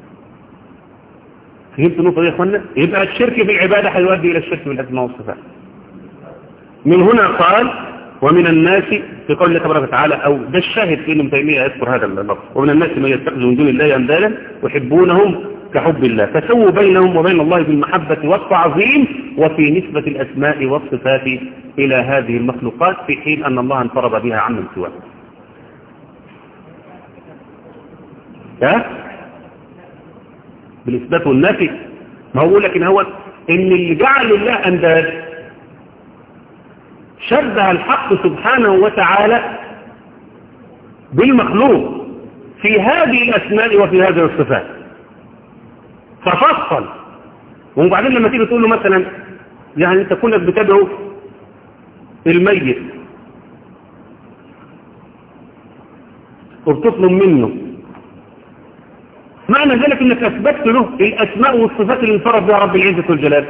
فهمت النقطة دي يا اخوانا يبقى الشرك في العبادة هيؤدي إلى الشرك في الأسماء والصفات من هنا قال ومن الناس في قول الله تبارك وتعالى أو ده الشاهد في ابن تيمية يذكر هذا اللفظ ومن الناس من يتخذ من دون الله أندادا يحبونهم كحب الله فسووا بينهم وبين الله بالمحبة والتعظيم وفي نسبة الأسماء والصفات إلى هذه المخلوقات في حين أن الله انفرد بها عمن سواه ها بالإثبات والنفي ما هو لكن هو إن اللي جعل الله أنداد شبه الحق سبحانه وتعالى بالمخلوق في هذه الأسماء وفي هذه الصفات ففصل وبعدين لما تيجي تقول له مثلا يعني انت كنت بتدعو الميت وبتطلب منه معنى ذلك انك اثبتت له الاسماء والصفات اللي انفرد بها رب العزة والجلال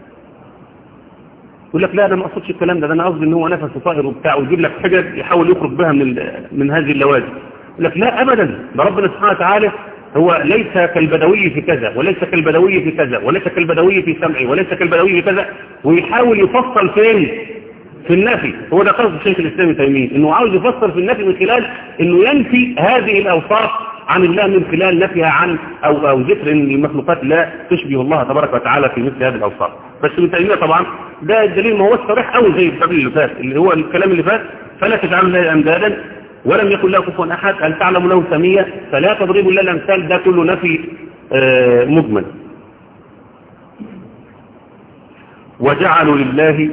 يقول لك لا انا ما اقصدش الكلام ده, ده انا قصدي ان هو نفسه طائر وبتاع ويجيب لك حاجه يحاول يخرج بها من من هذه اللوازم يقول لك لا ابدا ده ربنا سبحانه وتعالى هو ليس كالبدوي في كذا وليس كالبدوي في كذا وليس كالبدوي في سمعي وليس كالبدوي في كذا ويحاول يفصل فين في النفي هو ده قصد الشيخ الاسلام ابن تيميه انه عاوز يفسر في النفي من خلال انه ينفي هذه الاوصاف عن الله من خلال نفيها عن او او ذكر ان المخلوقات لا تشبه الله تبارك وتعالى في مثل هذه الاوصاف بس ابن تيميه طبعا ده الدليل ما هو صريح قوي زي الدليل اللي فات اللي هو الكلام اللي فات فلا تجعلوا الله اندادا ولم يكن له كفوا احد هل تعلم له سميه فلا تضربوا الله الامثال ده كله نفي آه مجمل وجعلوا لله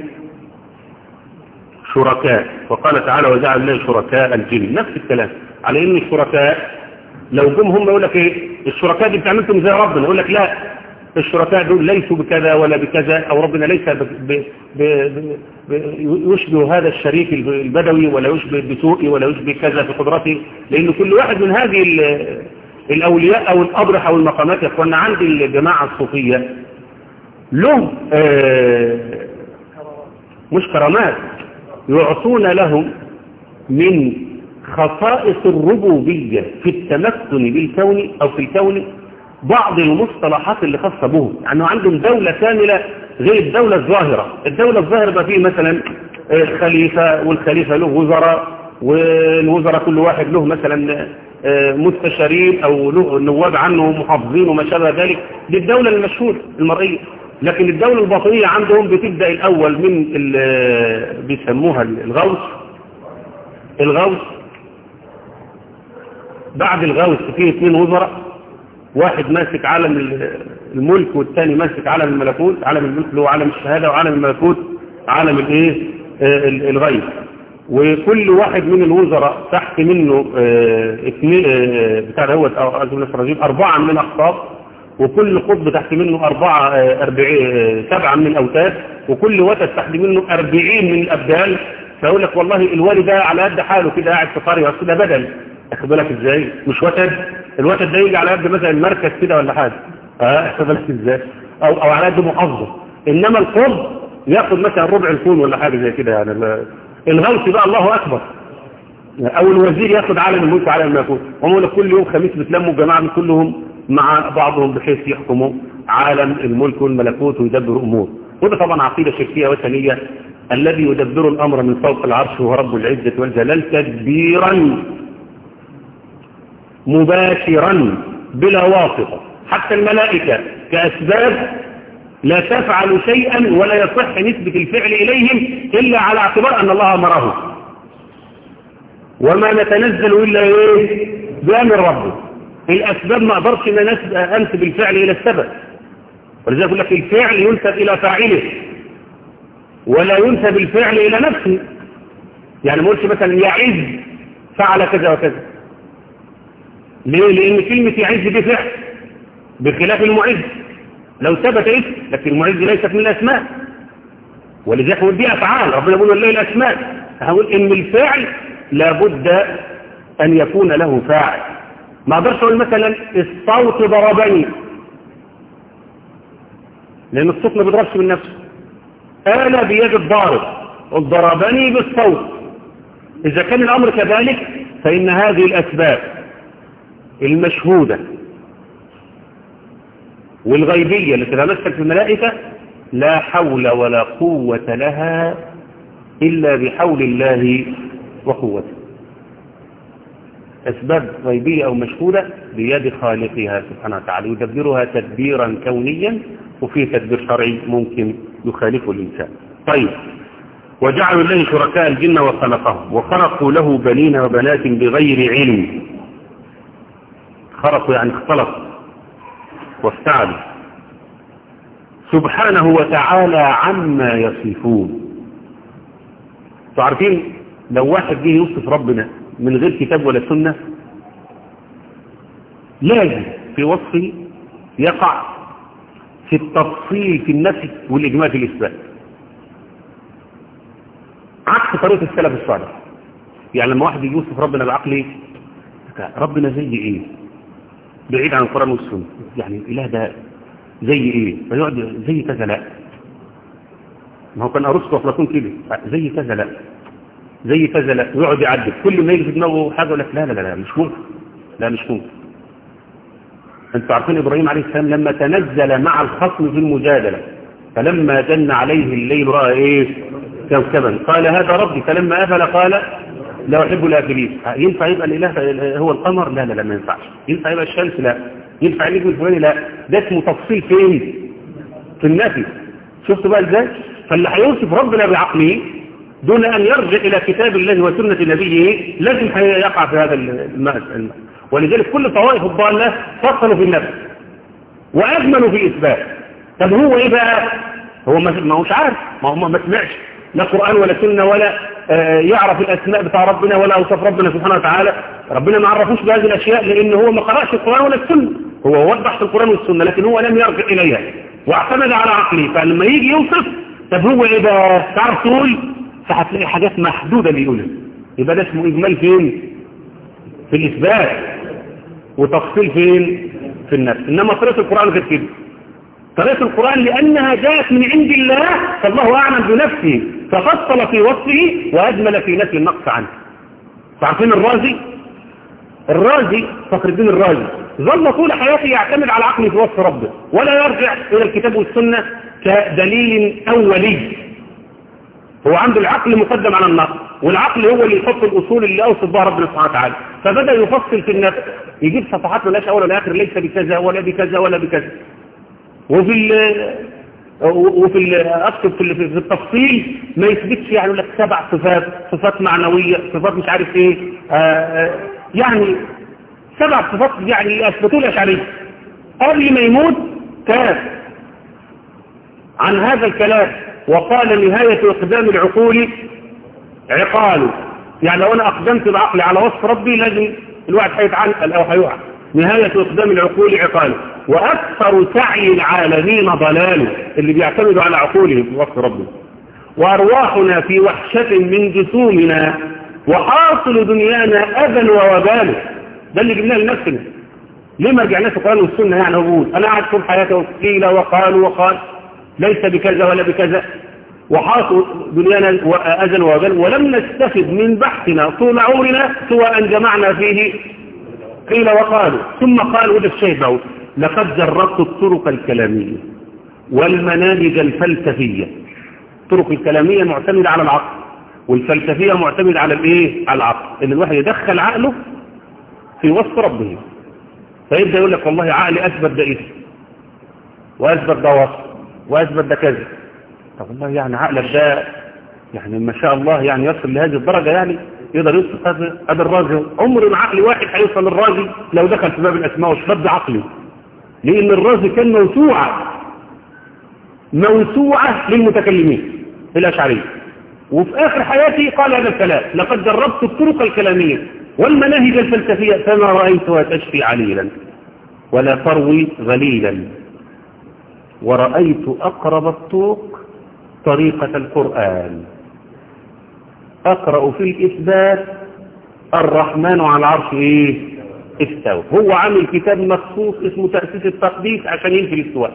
شركاء وقال تعالى وجعل الله شركاء الجن نفس الكلام على ان الشركاء لو جم هم يقول لك ايه الشركاء دي بتعملكم زي ربنا يقول لك لا الشركاء دول ليسوا بكذا ولا بكذا او ربنا ليس ب ب ب ب يشبه هذا الشريك البدوي ولا يشبه بسوء ولا يشبه كذا في قدرته لان كل واحد من هذه الاولياء او الاضرح او المقامات يا اخوانا عند الجماعه الصوفيه له آه مش كرامات يعطون لهم من خصائص الربوبية في التمكن بالكون أو في الكون بعض المصطلحات اللي خاصة بهم يعني عندهم دولة كاملة غير الدولة الظاهرة الدولة الظاهرة بقى فيه مثلا خليفة والخليفة له وزراء والوزراء كل واحد له مثلا مستشارين أو له نواب عنه محافظين وما شابه ذلك دي الدولة المشهورة المرئية لكن الدولة الباطنية عندهم بتبدأ الأول من بيسموها الغوث الغوث بعد الغوث فيه اثنين وزراء واحد ماسك عالم الملك والثاني ماسك عالم الملكوت عالم الملك اللي هو عالم الشهادة وعالم الملكوت عالم الايه الغيب وكل واحد من الوزراء تحت منه اثنين بتاع دوت او الرجيم اربعة من الاقطاب وكل قطب تحت منه أربعة أربعين سبعة من الأوتاد وكل وتد تحت منه أربعين من الأبدال فأقول لك والله الوالي ده على قد حاله كده قاعد في قرية كده بدل اخد بالك ازاي مش وتد الوتد ده يجي على قد مثلا المركز كده ولا حاجة اه اخد بالك ازاي او او على قد محافظة انما القطب ياخد مثلا ربع الكون ولا حاجة زي كده يعني الغوث بقى الله اكبر او الوزير ياخد عالم الملك وعالم الملكوت هم كل يوم خميس بتلموا الجماعة من كلهم مع بعضهم بحيث يحكموا عالم الملك والملكوت ويدبروا امور وده طبعا عقيدة شركية وثنية الذي يدبر الامر من فوق العرش هو رب العزة والجلال تدبيرا مباشرا بلا واسطة حتى الملائكة كأسباب لا تفعل شيئا ولا يصح نسبة الفعل إليهم إلا على اعتبار أن الله أمره وما نتنزل إلا إيه بأمر ربه الأسباب ما أقدرش أن أنسب الفعل إلى السبب ولذلك يقول لك الفعل ينسب إلى فاعله ولا ينسب الفعل إلى نفسه يعني ما قلتش مثلا يعز فعل كذا وكذا ليه لأن كلمة يعز دي فعل بخلاف المعز لو ثبت اسم لكن المعز ليست من الأسماء ولذلك هو دي أفعال ربنا يقول والله الأسماء هقول إن الفعل لابد أن يكون له فاعل ما اقدرش اقول مثلا الصوت ضربني لان الصوت ما بيضربش من نفسه انا بيد الضارب ضربني بالصوت اذا كان الامر كذلك فان هذه الاسباب المشهودة والغيبية اللي تتمثل في الملائكة لا حول ولا قوة لها إلا بحول الله وقوته أسباب غيبية أو مشهودة بيد خالقها سبحانه وتعالى يدبرها تدبيرا كونيا وفي تدبير شرعي ممكن يخالفه الإنسان طيب وجعلوا الله شركاء الجن وخلقهم وخلقوا له بنين وبنات بغير علم خرقوا يعني اختلطوا وافتعلوا سبحانه وتعالى عما يصفون تعرفين لو واحد جه يوصف ربنا من غير كتاب ولا سنة لازم في وصفه يقع في التفصيل في النفي والإجماع في الإثبات عكس طريقة السلف الصالح يعني لما واحد يوصف ربنا بعقله ربنا زي ايه بعيد عن القرآن والسنة يعني الإله ده زي ايه فيقعد زي كذا لا ما هو كان أرسطو وأفلاطون كده زي كذا لا زي كذا لا ويقعد يعدل كل ما يجي في دماغه حاجة يقول لك لا لا لا مش ممكن لا مش ممكن انتوا عارفين إبراهيم عليه السلام لما تنزل مع الخصم في المجادلة فلما جن عليه الليل رأى ايه كوكبا قال هذا ربي فلما أفل قال لا أحب الآفلين ينفع يبقى الإله هو القمر لا لا لا ما ينفعش ينفع يبقى الشمس لا ينفع النجم الفلاني لا ده اسمه تفصيل فين في النفي شفتوا بقى ازاي فاللي هيوصف ربنا بعقله دون أن يرجع إلى كتاب الله وسنة نبيه لازم يقع في هذا المأس ولذلك كل طوائف الضالة فصلوا في النفس وأجملوا في الإثبات طب هو إيه بقى هو ما هوش عارف ما هو ما سمعش لا قرآن ولا سنة ولا آه يعرف الأسماء بتاع ربنا ولا أوصاف ربنا سبحانه وتعالى ربنا ما عرفوش بهذه الأشياء لأن هو ما قرأش القرآن ولا السنة هو وضح في القرآن والسنة لكن هو لم يرجع إليها واعتمد على عقله فلما يجي يوصف طب هو إيه بقى تعرف تقول فهتلاقي حاجات محدودة بيقولها يبقى ده اسمه إجمال فين في الإثبات وتفصيل فين في النفس إنما طريقة القرآن غير كده طريقة القرآن لأنها جاءت من عند الله فالله أعلم بنفسه ففصل في وصفه وأجمل في نفي النقص عنه تعرفين الرازي الرازي فخر الدين الرازي ظل طول حياته يعتمد على عقله في وصف ربه ولا يرجع إلى الكتاب والسنة كدليل أولي هو عنده العقل مقدم على النقل والعقل هو اللي يحط الأصول اللي أوصف بها ربنا سبحانه وتعالى فبدأ يفصل في النفس يجيب صفحات ملاش أول ولا آخر ليس بكذا ولا بكذا ولا بكذا وفي ال وفي ال أكتب في في التفصيل ما يثبتش يعني يقول لك سبع صفات صفات معنوية صفات مش عارف ايه آآ يعني سبع صفات يعني أثبتوا لك عليه قبل ما يموت كان عن هذا الكلام وقال نهاية إقدام العقول عقال يعني لو أنا أقدمت بعقلي على وصف ربي لازم الواحد هيتعنقل أو هيقع نهاية إقدام العقول عقال وأكثر سعي العالمين ضلال اللي بيعتمدوا على عقولهم في وصف ربه وأرواحنا في وحشة من جسومنا وحاصل دنيانا أذى ووبال ده اللي جبناه لنفسنا ليه ما رجعناش القرآن والسنة يعني أقول أنا قاعد طول حياتي قيل وقال وقال ليس بكذا ولا بكذا وحاصل دنيانا أذى ووبال ولم نستفد من بحثنا طول عمرنا سوى أن جمعنا فيه قيل وقالوا ثم قال وده الشيء بقى لقد جربت الطرق الكلامية والمناهج الفلسفية الطرق الكلامية معتمدة على العقل والفلسفية معتمدة على الايه على العقل ان الواحد يدخل عقله في وصف ربه فيبدأ يقول لك والله عقلي اثبت ده اسم واثبت ده وصف واثبت ده كذا طب والله يعني عقلك ده يعني ما شاء الله يعني يصل لهذه الدرجة يعني يقدر يوصل هذا هذا الرازي عمر ما عقل واحد هيوصل للرازي لو دخل في باب الاسماء والصفات بعقله لان الرازي كان موسوعة موسوعة للمتكلمين الاشعرية وفي اخر حياتي قال هذا الكلام لقد جربت الطرق الكلامية والمناهج الفلسفية فما رأيتها تشفي عليلا ولا تروي غليلا ورأيت أقرب الطرق طريقة القرآن أقرأ في الإثبات الرحمن على العرش إيه استوى هو عامل كتاب مخصوص اسمه تأسيس التقديس عشان ينفي الاستواء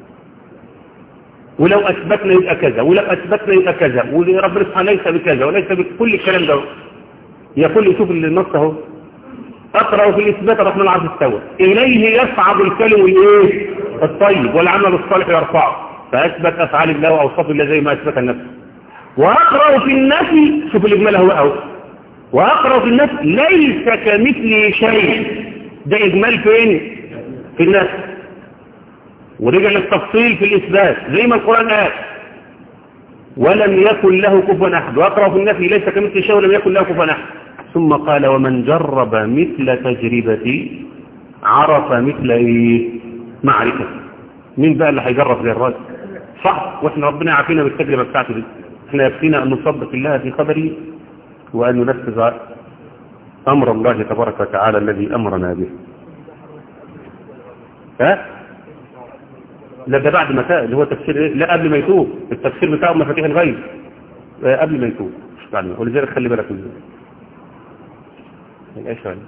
ولو أثبتنا يبقى كذا ولو أثبتنا يبقى كذا وربنا سبحانه ليس بكذا وليس بكل الكلام ده يقول لي شوف النص اهو أقرأ في الإثبات الرحمن على العرش استوى إليه يصعد الكلم الإيه الطيب والعمل الصالح يرفعه فأثبت أفعال الله وأوصاف الله زي ما أثبت النفس وأقرأ في النفي شوف الإجمال هو أهو وأقرأ في النفي ليس كمثله شيء ده إجمال فين في النفي ورجع للتفصيل في الإثبات زي ما القرآن قال ولم يكن له كفوا أحد وأقرأ في النفي ليس كمثله شيء ولم يكن له كفوا أحد ثم قال ومن جرب مثل تجربتي عرف مثل إيه معرفة مين بقى اللي هيجرب زي الراجل صح واحنا ربنا يعافينا بالتجربة بتاعته دي احنا يكفينا أن نصدق الله في خبره وأن ننفذ أمر الله تبارك وتعالى الذي أمرنا به ها لا ده بعد ما اللي هو تفسير إيه؟ لا قبل ما يتوب التفسير بتاعه مفاتيح الغيب قبل ما يتوب بعد ما ولذلك خلي بالك من ذلك ايش يعني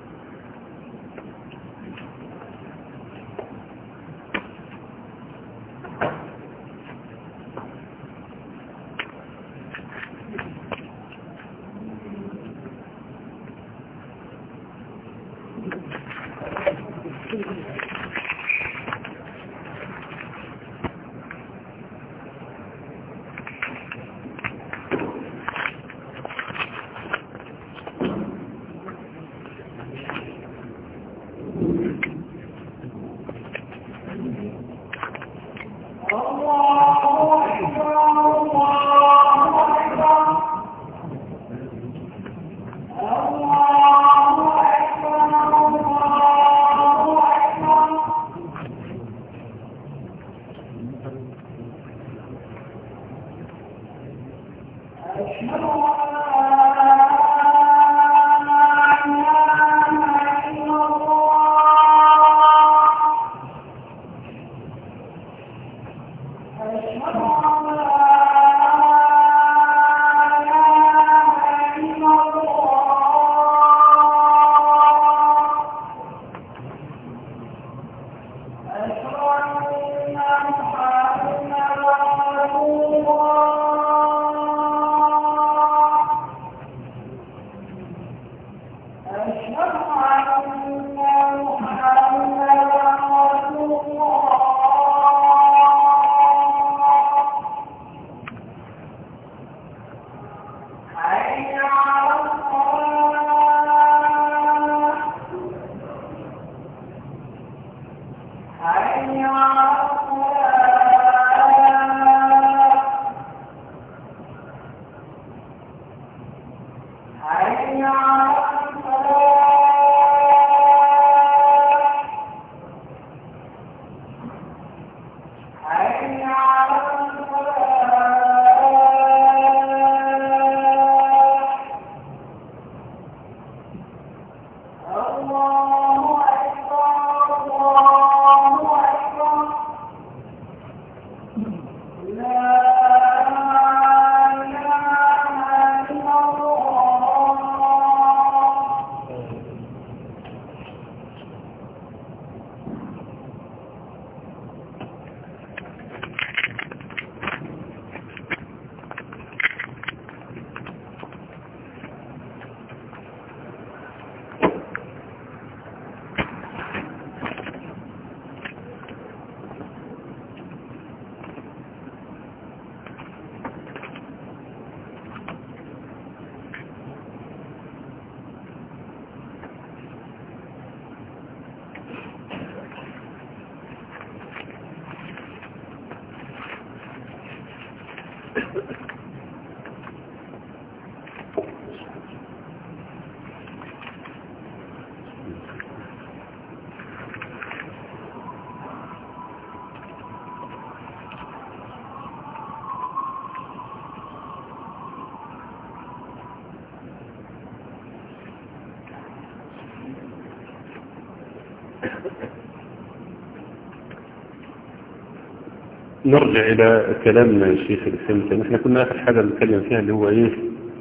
نرجع إلى كلام الشيخ الإسلام احنا كنا آخر حاجة نتكلم فيها اللي هو إيه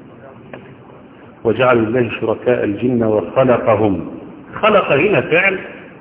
وجعل الله شركاء الجن وخلقهم خلق هنا فعل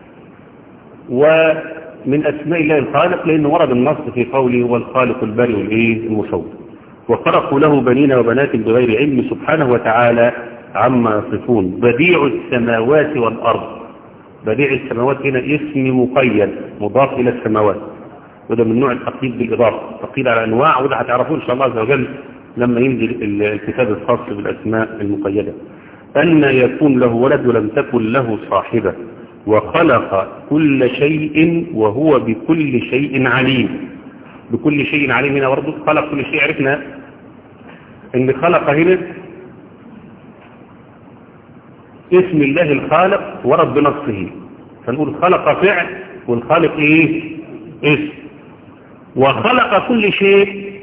ومن أسماء الله الخالق لأنه ورد النص في قوله هو الخالق البارئ والإيه المصور وخلقوا له بنين وبنات بغير علم سبحانه وتعالى عما يصفون بديع السماوات والأرض بديع السماوات هنا اسم مقيد مضاف إلى السماوات وده من نوع التقييد بالإضافة تقييد على أنواع وده هتعرفوه إن شاء الله عز وجل لما ينزل الكتاب الخاص بالأسماء المقيدة أن يكون له ولد ولم تكن له صاحبة وخلق كل شيء وهو بكل شيء عليم بكل شيء عليم هنا برضه خلق كل شيء عرفنا ان خلق هنا اسم الله الخالق ورد بنصه فنقول خلق فعل والخالق ايه اسم وخلق كل شيء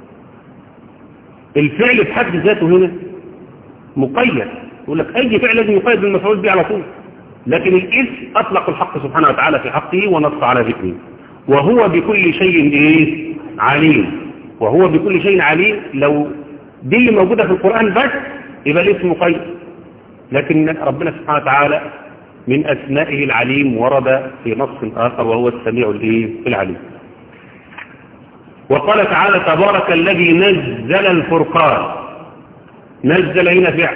الفعل في حد ذاته هنا مقيد يقول لك اي فعل لازم يقيد بالمفعول به على طول لكن الاسم اطلق الحق سبحانه وتعالى في حقه ونص على ذكره وهو بكل شيء ايه عليم وهو بكل شيء عليم لو دي اللي موجودة في القرآن بس يبقى الاسم مقيد لكن ربنا سبحانه وتعالى من أسمائه العليم ورد في نص آخر وهو السميع الايه العليم وقال تعالى تبارك الذي نزل الفرقان نزل هنا فعل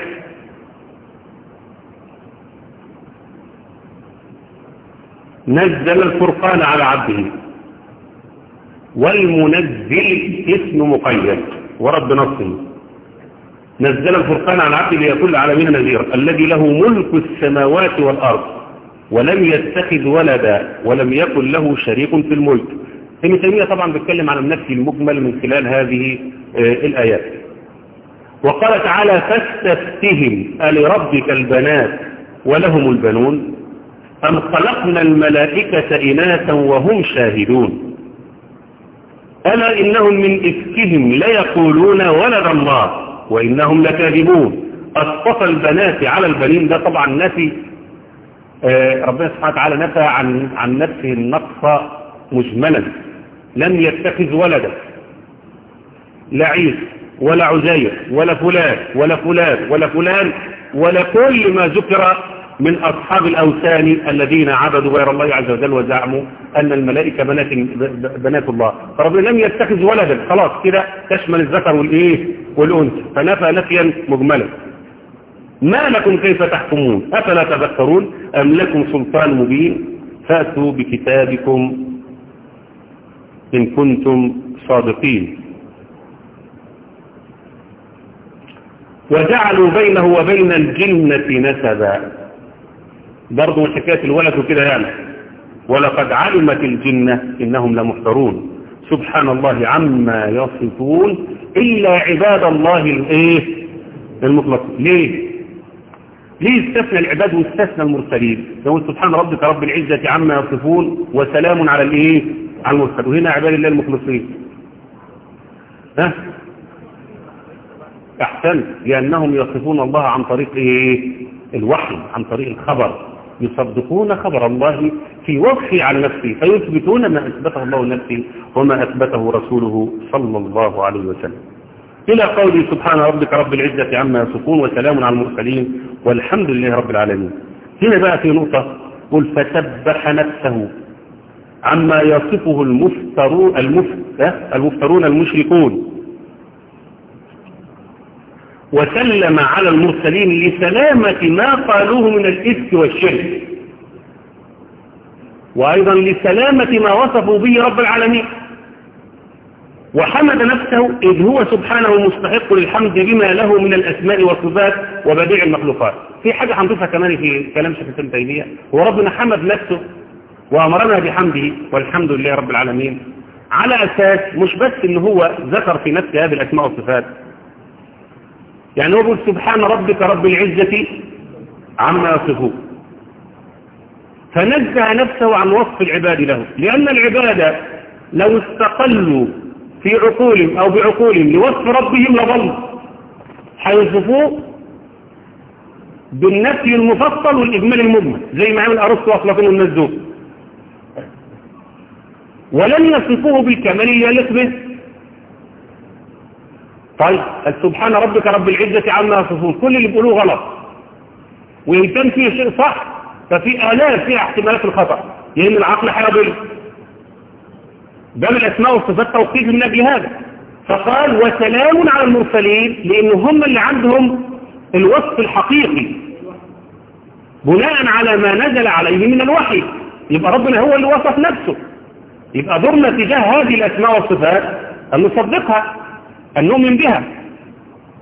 نزل الفرقان على عبده والمنزل اسم مقيد ورد بنصه نزل الفرقان على عبده ليكون العالمين نذيرا الذي له ملك السماوات والأرض ولم يتخذ ولدا ولم يكن له شريك في الملك ابن تيمية طبعا بيتكلم عن النفس المجمل من خلال هذه الآيات وقال تعالى فاستفتهم ألربك البنات ولهم البنون أم خلقنا الملائكة إناثا وهم شاهدون ألا إنهم من إفكهم ليقولون ولد الله وإنهم لكاذبون أسقط البنات على البنين ده طبعا نفي آه ربنا سبحانه وتعالى نفى عن, عن نفسه النقص مجملا لم يتخذ ولدا لا عيسى ولا عزير ولا فلان ولا فلان ولا فلان ولا كل ما ذكر من أصحاب الأوثان الذين عبدوا غير الله عز وجل وزعموا أن الملائكة بنات, بنات الله فربنا لم يتخذ ولدا خلاص كده تشمل الذكر والإيه والأنثى فنفى نفيا مجملا ما لكم كيف تحكمون أفلا تذكرون أم لكم سلطان مبين فأتوا بكتابكم إن كنتم صادقين وجعلوا بينه وبين الجنة نسبا برضه من حكاية الولد وكده يعني ولقد علمت الجنة إنهم لمحضرون سبحان الله عما يصفون إلا عباد الله الايه المخلصين ليه ليه استثنى العباد واستثنى المرسلين يقول سبحان ربك رب العزة عما يصفون وسلام على الايه على المرسلين وهنا عباد الله المخلصين ها احسن لأنهم يصفون الله عن طريق ايه الوحي عن طريق الخبر يصدقون خبر الله في وصفه عن نفسه فيثبتون ما أثبته الله لنفسه وما أثبته رسوله صلى الله عليه وسلم إلى قوله سبحان ربك رب العزة عما يصفون وسلام على المرسلين والحمد لله رب العالمين هنا بقى في نقطة قل فسبح نفسه عما يصفه المفترون المفترون المشركون وسلم على المرسلين لسلامة ما قالوه من الإفك والشرك وأيضا لسلامة ما وصفوا به رب العالمين وحمد نفسه إذ هو سبحانه مستحق للحمد بما له من الأسماء والصفات وبديع المخلوقات في حاجة هنضيفها كمان في كلام شيخ ابن تيمية وربنا حمد نفسه وأمرنا بحمده والحمد لله رب العالمين على أساس مش بس إن هو ذكر في نفسه هذه الأسماء والصفات يعني هو يقول سبحان ربك رب العزة عما يصفون فنزه نفسه عن وصف العباد له لأن العباد لو استقلوا في عقولهم أو بعقولهم لوصف ربهم لظلوا هيوصفوه بالنفي المفصل والإجمال المجمل زي ما عمل أرسطو وأفلاطون والناس دول ولن يصفوه بالكمال يليق به طيب سبحان ربك رب العزة عما يصفون كل اللي بيقولوه غلط وإن كان فيه شيء صح ففي آلاف فيها احتمالات الخطأ لأن العقل هيضل ده من الأسماء والصفات توقيف من أجل هذا فقال وسلام على المرسلين لأن هم اللي عندهم الوصف الحقيقي بناء على ما نزل عليه من الوحي يبقى ربنا هو اللي وصف نفسه يبقى دورنا تجاه هذه الأسماء والصفات أن نصدقها أن نؤمن بها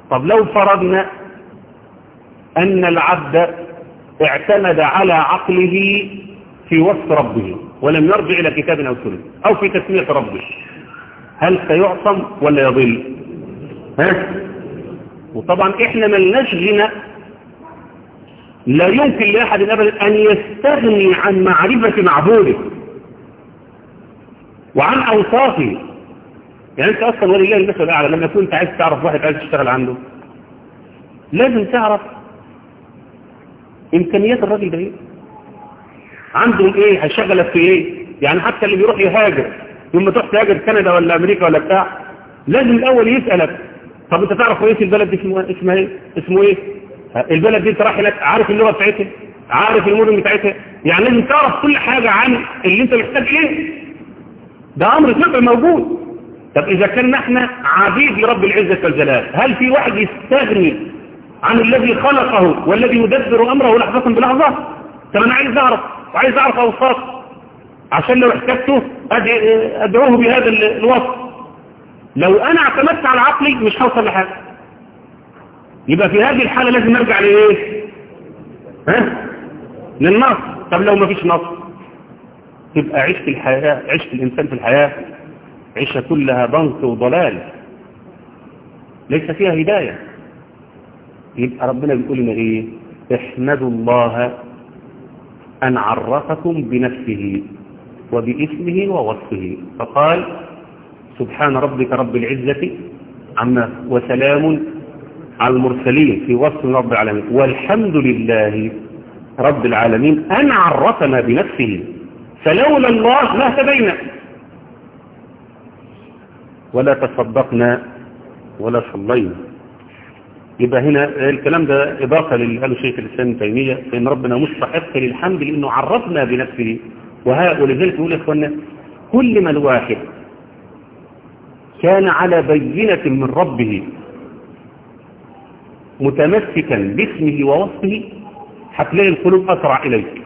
طب لو فرضنا أن العبد اعتمد على عقله في وصف ربه ولم يرجع إلى كتاب أو سنة أو في تسمية ربه هل سيعصم ولا يضل ها؟ وطبعا احنا ملناش غنى لا يمكن لأحد أبدا أن يستغني عن معرفة معبوده وعن أوصافه يعني أنت أصلا ولله المثل الأعلى لما يكون أنت عايز تعرف واحد عايز تشتغل عنده لازم تعرف إمكانيات الراجل ده إيه عنده إيه هيشغلك في إيه يعني حتى اللي بيروح يهاجر لما تروح تهاجر كندا ولا أمريكا ولا بتاع لازم الأول يسألك طب أنت تعرف كويس البلد دي اسمه اسمها إيه اسمه إيه البلد دي أنت رايح هناك عارف اللغة بتاعتها عارف المدن بتاعتها يعني لازم تعرف كل حاجة عن اللي أنت محتاج إيه ده أمر طبع موجود طب إذا كنا احنا عبيد لرب العزة والجلال هل في واحد يستغني عن الذي خلقه والذي يدبر أمره لحظة بلحظة طب أنا عايز أعرف وعايز أعرف أوصاف عشان لو احتجته أدعوه بهذا الوصف لو أنا اعتمدت على عقلي مش هوصل لحاجة يبقى في هذه الحالة لازم نرجع لإيه ها للنص طب لو ما فيش نص تبقى عيشة الحياة عيشة الإنسان في الحياة عيشة كلها ضنك وضلال ليس فيها هداية يبقى ربنا بيقول لنا ايه احمدوا الله ان عرفكم بنفسه وباسمه ووصفه فقال سبحان ربك رب العزة عما وسلام على المرسلين في وصف رب العالمين والحمد لله رب العالمين أن عرفنا بنفسه فلولا الله ما اهتدينا ولا تصدقنا ولا صلينا يبقى هنا الكلام ده إضافة للي قاله شيخ الإسلام ابن تيمية فإن ربنا مستحق للحمد لأنه عرفنا بنفسه وها ولذلك يقول يا إخوانا كل ما الواحد كان على بينة من ربه متمسكا باسمه ووصفه هتلاقي القلوب أسرع إليك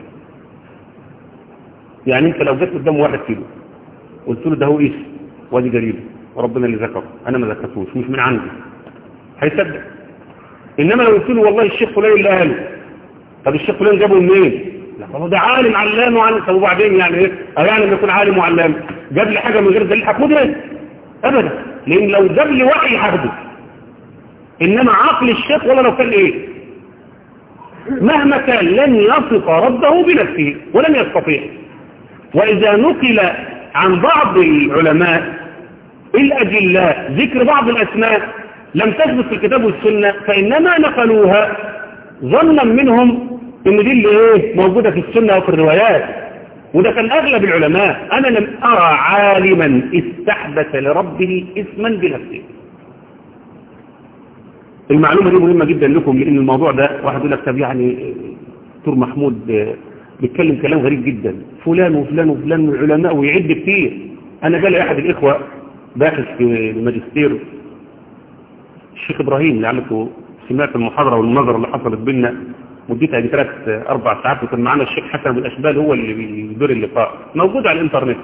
يعني انت لو جيت قدام واحد كده قلت له ده هو اسم وادي جريده وربنا اللي ذكره انا ما ذكرتوش مش من عندي هيصدق انما لو قلت له والله الشيخ فلان اللي قاله طب الشيخ فلان جابه منين لا والله ده عالم علام وعلم طب وبعدين يعني ايه او يعني لما يكون عالم وعلام جاب لي حاجه من غير دليل هاخدها ابدا لان لو جاب لي وحي هاخده انما عقل الشيخ ولا لو كان ايه مهما كان لن يصف ربه بنفسه ولن يستطيع وإذا نقل عن بعض العلماء الأجلاء ذكر بعض الأسماء لم تثبت في الكتاب والسنة فإنما نقلوها ظنا منهم إن دي اللي إيه موجودة في السنة أو في الروايات وده كان أغلب العلماء أنا لم أرى عالما استحدث لربه اسما بنفسه المعلومة دي مهمة جدا لكم لأن الموضوع ده واحد يقول لك طب يعني دكتور محمود بيتكلم كلام غريب جدا فلان وفلان وفلان من العلماء ويعد كتير انا جالي احد الاخوة باحث في الماجستير الشيخ ابراهيم لعلكم سمعت المحاضرة والمناظرة اللي حصلت بينا مدتها دي ثلاث اربع ساعات وكان معانا الشيخ حسن بن الاشبال هو اللي بيدير اللقاء موجود على الانترنت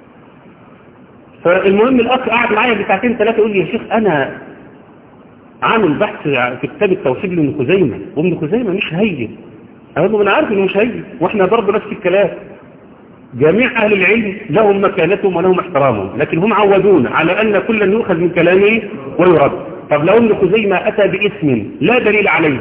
فالمهم الاخ قاعد معايا بساعتين ثلاثة يقول لي يا شيخ انا عامل بحث في كتاب التوحيد لابن خزيمة وابن خزيمة مش هين أقول له أنا عارف إنه مش هيجي وإحنا برضه نفس الكلام جميع أهل العلم لهم مكانتهم ولهم احترامهم لكن هم عودونا على أن كل يؤخذ من كلامه ويرد طب لو ابن خزيمة أتى باسم لا دليل عليه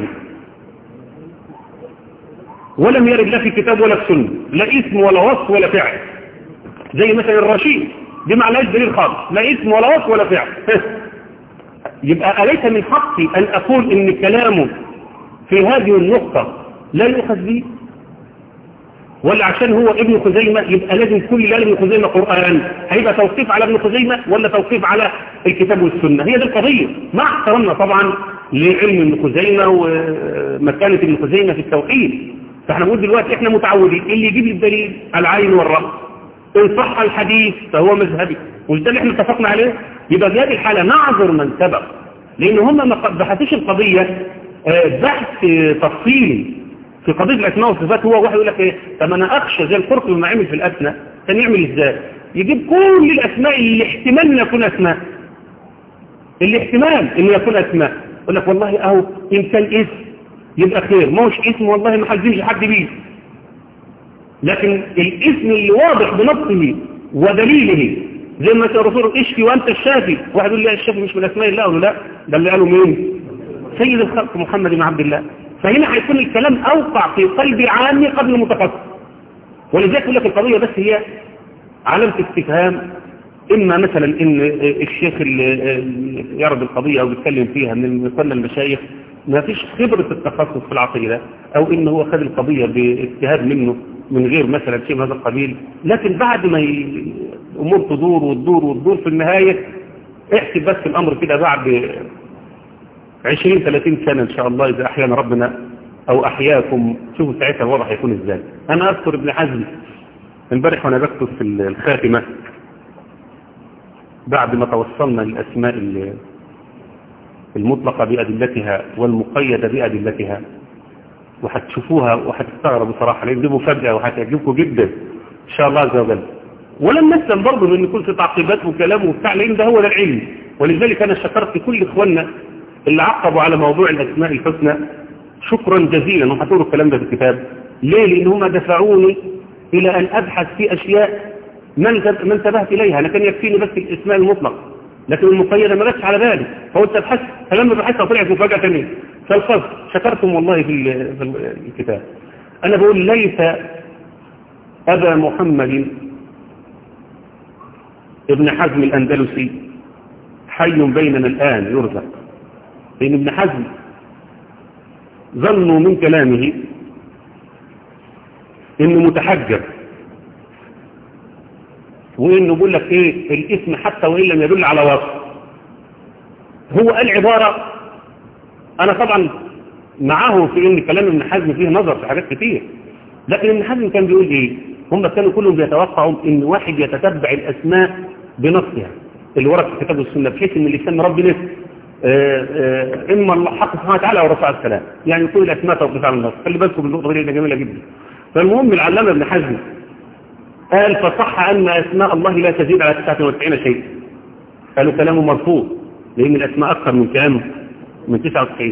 ولم يرد لا في كتاب ولا في سنة لا اسم ولا وصف ولا فعل زي مثلا الرشيد دي معناش دليل خالص لا اسم ولا وصف ولا فعل يبقى أليس من حقي أن أقول إن كلامه في هذه النقطة لا يؤخذ به ولا عشان هو ابن خزيمة يبقى لازم كل لا ابن خزيمة قرآن هيبقى توقيف على ابن خزيمة ولا توقيف على الكتاب والسنة هي دي القضية مع احترامنا طبعا لعلم ابن خزيمة ومكانة ابن خزيمة في التوحيد فاحنا نقول دلوقتي احنا متعودين اللي يجيب الدليل العين والرأس ان صح الحديث فهو مذهبي مش ده اللي احنا اتفقنا عليه يبقى في هذه الحالة نعذر من سبق لان هم ما بحثوش القضية بحث تفصيلي في قضية الأسماء والصفات هو واحد يقول لك ايه طب انا اخشى زي القرطبي لما عمل في الأسماء كان يعمل ازاي يجيب كل الأسماء اللي احتمال ان يكون أسماء اللي احتمال ان يكون أسماء يقول لك والله اهو ان كان اسم يبقى خير ما هوش اسم والله ما حزنش حد بيه لكن الاسم اللي واضح بنصه ودليله زي ما الرسول اشفي وانت الشافي واحد يقول لي الشافي مش من اسماء الله اقول له لا ده اللي قاله مين سيد الخلق محمد بن عبد الله فهنا هيكون الكلام اوقع في قلب العام قبل المتخصص ولذلك يقول لك القضيه بس هي علامه استفهام اما مثلا ان الشيخ اللي يعرض القضيه او بيتكلم فيها من اخواننا المشايخ ما فيش خبره التخصص في العقيده او ان هو خد القضيه باجتهاد منه من غير مثلا شيء من هذا القبيل لكن بعد ما ي... الامور تدور وتدور وتدور في النهايه احسب بس الامر كده بعد 20 30 سنه ان شاء الله اذا احيانا ربنا او احياكم شوفوا ساعتها الوضع هيكون ازاي انا اذكر ابن حزم امبارح وانا بكتب في الخاتمه بعد ما توصلنا للاسماء المطلقه بادلتها والمقيده بادلتها وهتشوفوها وهتستغربوا بصراحة لان دي مفاجأة وهتعجبكم جدا ان شاء الله عز وجل ولم نسلم برضه من يكون في تعقيبات وكلام وبتاع لان ده هو ده العلم ولذلك انا شكرت كل اخواننا اللي عقبوا على موضوع الاسماء الحسنى شكرا جزيلا وهتقولوا الكلام ده في الكتاب ليه لان هم دفعوني الى ان ابحث في اشياء ما ما انتبهت اليها انا كان يكفيني بس الاسماء المطلق لكن المقيدة ما جاتش على بالي فهو انت بحثت فلما بحثها طلعت مفاجأة ثانيه فالقصد شكرتم والله في الكتاب أنا بقول ليس أبا محمد ابن حزم الأندلسي حي بيننا الآن يرزق لأن ابن حزم ظنوا من كلامه إنه متحجر وإنه بيقول لك إيه الاسم حتى وإن لم يدل على وصف هو قال عبارة أنا طبعا معه في إن كلام ابن حزم فيه نظر في حاجات كتير لكن ابن حزم كان بيقول إيه هم كانوا كلهم بيتوقعوا إن واحد يتتبع الأسماء بنصها اللي ورد في كتاب السنة بحيث إن اللي يسمى رب نفس إما الله حق سبحانه وتعالى أو الرسول عليه السلام يعني يكون الأسماء توقف على النص خلي بالكم بالنقطة دي جميلة جدا فالمهم العلامة ابن حزم قال فصح أن أسماء الله لا تزيد على 99 شيء قالوا كلامه مرفوض لأن الأسماء أكثر من كام من 99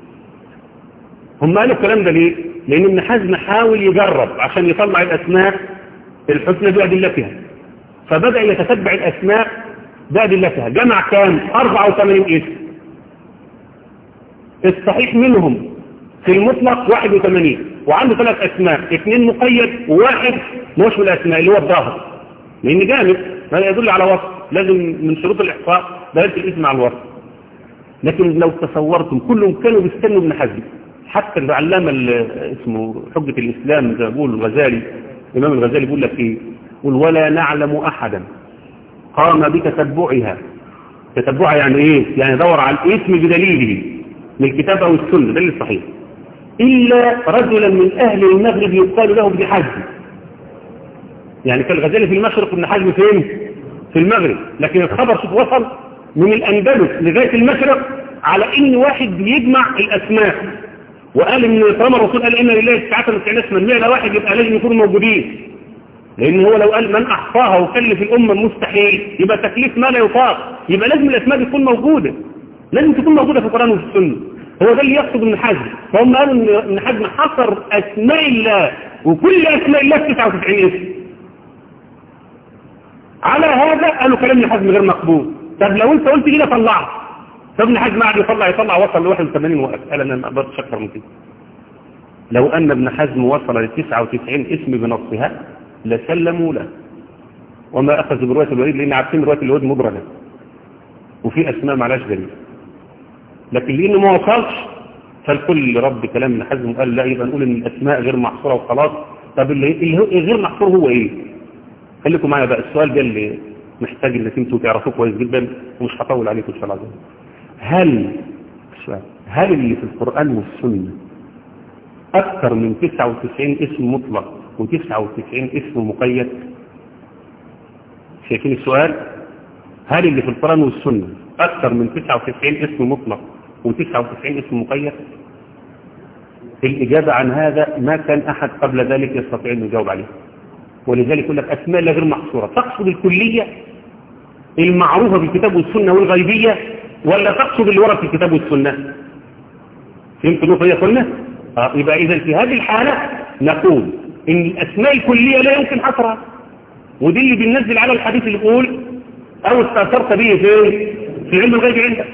هم قالوا الكلام ده ليه لأن ابن حزم حاول يجرب عشان يطلع الأسماء الحسنى بأدلتها فبدأ يتتبع الأسماء بأدلتها جمع كام 84 اسم الصحيح منهم في المطلق 81 وعنده ثلاث أسماء اثنين مقيد وواحد مش من الأسماء اللي هو الظاهر لأن جامد هذا يدل على وصف لازم من شروط الإحصاء دلالة الاسم على الوصف لكن لو تصورتم كلهم كانوا بيستنوا ابن حزم حتى العلامة اسمه حجة الإسلام زي ما بيقول الغزالي الإمام الغزالي بيقول لك إيه قل ولا نعلم أحدا قام بتتبعها تتبعها يعني إيه يعني دور على الاسم بدليله من الكتاب أو السنة دليل الصحيح إلا رجلا من أهل المغرب يقال له ابن حزم يعني كان الغزالي في المشرق ابن حزم فين في المغرب لكن الخبر شوف وصل من الأندلس لغاية المشرق على إن واحد بيجمع الأسماء وقال إن طالما الرسول قال إن لله تسعة وتسعين اسما مئة واحد يبقى لازم يكونوا موجودين لأن هو لو قال من أحصاها وكلف الأمة مستحيل يبقى تكليف ما لا يطاق يبقى لازم الأسماء دي تكون موجودة لازم تكون موجودة في القرآن وفي السنة هو ده اللي يقصد ابن حزم فهم قالوا ان ابن حزم حصر اسماء الله وكل اسماء الله 99 اسم على هذا قالوا كلام ابن حزم غير مقبول طب لو انت قلت كده طلعت فابن حزم قعد يطلع يطلع وصل ل 81 وقف قال انا ما اقدرش اكثر من كده لو ان ابن حزم وصل ل 99 اسم بنصها لسلموا له وما اخذ بروايه الوليد لان عارفين روايه الوليد مبرده وفي اسماء معلاش دليل لكن لانه ما وصلش فالكل رب كلام ابن حزم قال لا يبقى نقول ان الاسماء غير محصوره وخلاص طب اللي, اللي غير محصور هو ايه خليكم معايا بقى السؤال ده اللي محتاج انك انتوا تعرفوه كويس جدا ومش هطول عليكم ان شاء الله هل السؤال هل اللي في القران والسنه اكثر من 99 اسم مطلق و99 اسم مقيد شايفين السؤال هل اللي في القران والسنه اكثر من 99 اسم مطلق و99 اسم مقيد الإجابة عن هذا ما كان أحد قبل ذلك يستطيع أن يجاوب عليه ولذلك يقول لك أسماء لا غير محصورة تقصد الكلية المعروفة في الكتاب والسنة والغيبية ولا تقصد اللي ورد في الكتاب والسنة فهمت النقطة يا اخوانا آه يبقى إذا في هذه الحالة نقول إن الأسماء الكلية لا يمكن حصرها ودي اللي بننزل على الحديث اللي يقول أو استأثرت به في في علم الغيب عندك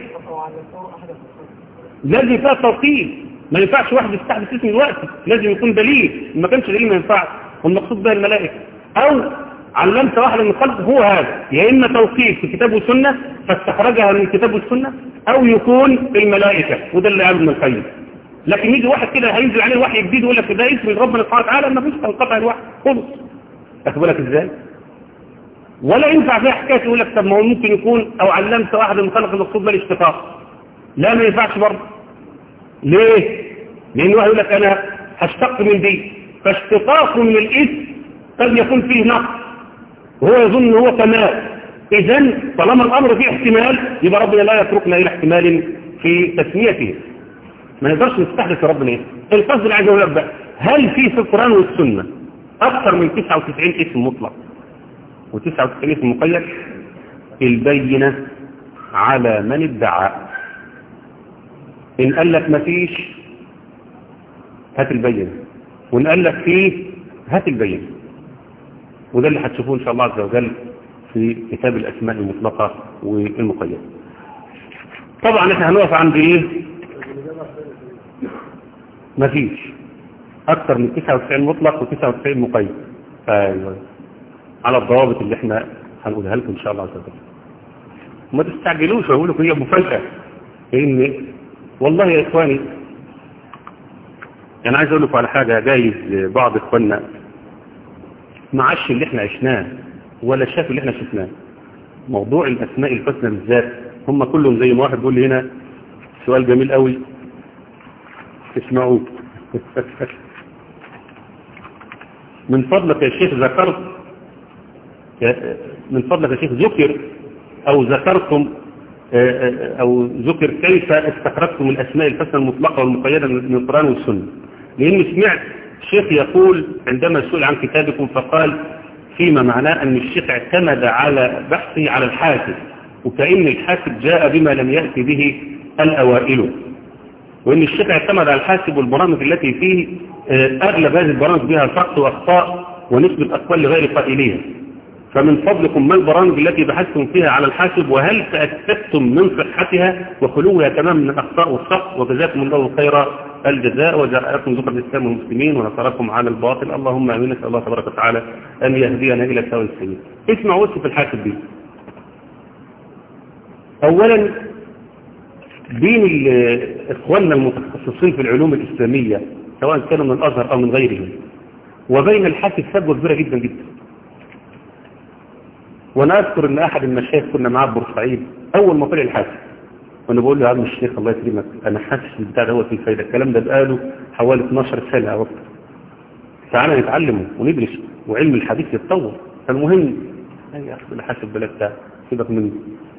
لازم فيها توقيت ما ينفعش واحد يستحدث اسم الوقت لازم يكون دليل ما كانش دليل ما ينفعش والمقصود بها الملائكة أو علمت واحد من الخلق هو هذا يا إما توقيت في كتاب والسنة فاستخرجها من الكتاب والسنة أو يكون الملائكة وده اللي قال ابن القيم لكن يجي واحد كده هينزل عليه وحي جديد ويقول لك ده اسم ربنا سبحانه وتعالى ما فيش انقطع الوحي خلص اخد بالك ازاي ولا ينفع فيها حكايه يقول لك طب ما هو ممكن يكون او علمت واحد من خلق المقصود بالاشتقاق لا ما ينفعش برضه ليه لان واحد يقول لك انا هشتق من دي فاشتقاق من الاسم قد يكون فيه نقص وهو يظن ان هو كمال اذا طالما الامر فيه احتمال يبقى ربنا لا يتركنا الى احتمال في تسميته ما نقدرش نستحدث ربنا ايه القصد اللي عايز اقول لك بقى هل في في القران والسنه اكثر من 99 اسم مطلق و99 اسم مقيد البينه على من ادعى ان قال لك ما فيش هات البينه وان قال لك فيه هات البينه وده اللي هتشوفوه ان شاء الله عز وجل في كتاب الاسماء المطلقه والمقيده طبعا احنا هنقف عند ايه مفيش اكثر من 99 مطلق و99 مقيد ايوه على الضوابط اللي احنا هنقولها لكم ان شاء الله عز وجل ما تستعجلوش واقول لكم هي مفاجاه لان والله يا اخواني انا عايز اقول لكم على حاجه جايز بعض اخواننا ما عاش اللي احنا عشناه ولا شاف اللي احنا شفناه موضوع الاسماء الحسنى بالذات هم كلهم زي ما واحد بيقول لي هنا سؤال جميل قوي اسمعوا من فضلك يا شيخ ذكرت من فضلك يا شيخ ذكر او ذكرتم او ذكر كيف استخرجتم الاسماء الحسنى المطلقه والمقيده من القران والسنه لاني سمعت شيخ يقول عندما سئل عن كتابكم فقال فيما معناه ان الشيخ اعتمد على بحثه على الحاسب وكأن الحاسب جاء بما لم يأتي به الأوائل وإن الشيخ اعتمد على الحاسب والبرامج التي فيه أغلب هذه البرامج بها سقط وأخطاء ونسبة أقوال لغير قائليها فمن فضلكم ما البرامج التي بحثتم فيها على الحاسب وهل تأكدتم من صحتها وخلوها تمام من الأخطاء والسقط وجزاكم الله خير الجزاء وجاءكم ذكر الإسلام والمسلمين ونصركم على الباطل اللهم أمين نسأل الله تبارك وتعالى أن يهدينا إلى سواء السبيل اسمعوا وصف الحاسب دي اولا بين اخواننا المتخصصين في العلوم الاسلامية سواء كانوا من الازهر او من غيرهم وبين الحاسب فجوه كبيره جدا جدا وانا اذكر ان احد المشايخ كنا معاه بورسعيد اول ما طلع الحاسب وانا بقول له يا عم الشيخ الله يكرمك انا حاسس البتاع ده هو فيه فايده الكلام ده بقاله حوالي 12 سنه او اكتر تعالى نتعلمه وندرس وعلم الحديث يتطور فالمهم يا اخي الحاسب بلا بتاع سيبك منه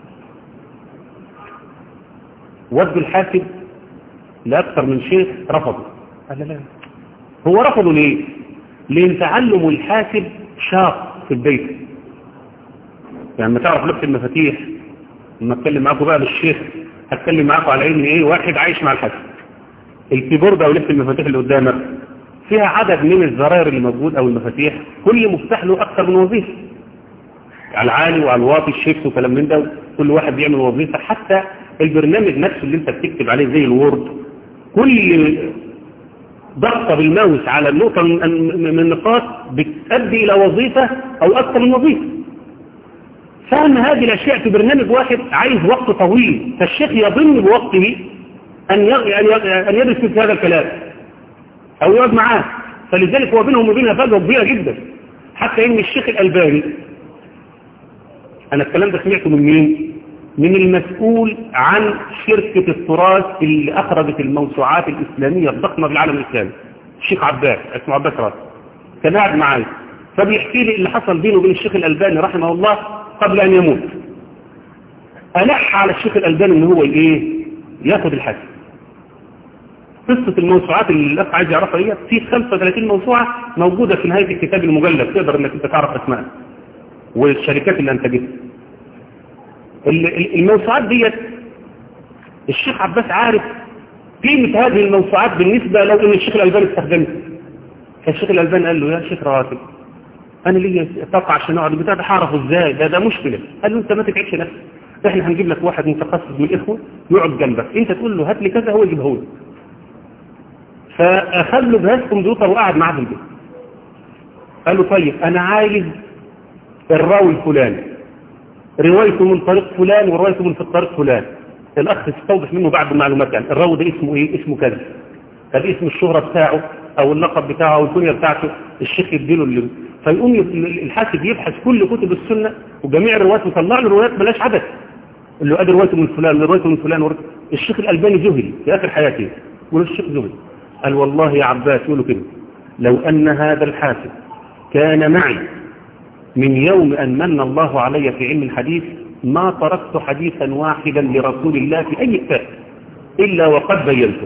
ود الحاسب لأكثر من شيخ رفضه قال لا هو رفضه ليه لأن تعلم الحاسب شاق في البيت يعني ما تعرف لبس المفاتيح لما اتكلم معاكم بقى بالشيخ هتكلم معاكم على ان ايه واحد عايش مع الحاسب الكيبورد او لبس المفاتيح اللي قدامك فيها عدد من الزراير اللي موجود او المفاتيح كل مفتاح له اكثر من وظيفه على العالي وعلى الواطي الشيفت وكلام من ده كل واحد بيعمل وظيفه حتى البرنامج نفسه اللي انت بتكتب عليه زي الوورد كل ضغطة بالماوس على النقطة من النقاط بتؤدي إلى وظيفة أو أكثر من وظيفة فهم هذه الأشياء في برنامج واحد عايز وقت طويل فالشيخ يظن بوقته أن أن يدرس في هذا الكلام أو يقعد معاه فلذلك هو بينهم وبينها فجوة كبيرة جدا حتى إن الشيخ الألباني أنا الكلام ده سمعته من مين؟ من المسؤول عن شركة التراث اللي أخرجت الموسوعات الإسلامية الضخمة في العالم الإسلامي الشيخ عباس اسمه عباس راس كان قاعد معايا فبيحكي لي اللي حصل بينه وبين الشيخ الألباني رحمه الله قبل أن يموت ألح على الشيخ الألباني إن هو إيه ياخد الحج قصة الموسوعات اللي الأخ عايز يعرفها هي في 35 موسوعة موجودة في نهاية الكتاب المجلد تقدر إنك أنت تعرف أسمائها والشركات اللي أنتجتها الموسوعات ديت الشيخ عباس عارف قيمة هذه الموسوعات بالنسبة لو ان الشيخ الألباني استخدمها فالشيخ الألباني قال له يا شيخ رواتب انا ليا طاقة عشان اقعد البتاع ده هعرفه ازاي ده ده مشكلة قال له انت ما تتعبش نفسك احنا هنجيب لك واحد متخصص من الاخوة يقعد جنبك انت تقول له هات لي كذا هو يجيبه لك فاخذ له جهاز كمبيوتر وقعد معاه في البيت قال له طيب انا عايز الراوي الفلاني روايته من طريق فلان وروايته من طريق فلان الاخ استوضح منه بعض المعلومات يعني الراوي ده اسمه ايه اسمه كذا طب اسم الشهرة بتاعه او اللقب بتاعه او الكنية بتاعته الشيخ يديله اللي فيقوم الحاسب يبحث كل كتب السنة وجميع الروايات ويطلع له روايات بلاش عدد اللي ادي روايته من فلان روايته من فلان وروايته. الشيخ الألباني جهل في آخر حياته يقول الشيخ جهل قال والله يا عباس يقولوا كده لو أن هذا الحاسب كان معي من يوم أن من الله علي في علم الحديث ما تركت حديثا واحدا لرسول الله في أي كتاب إلا وقد بينته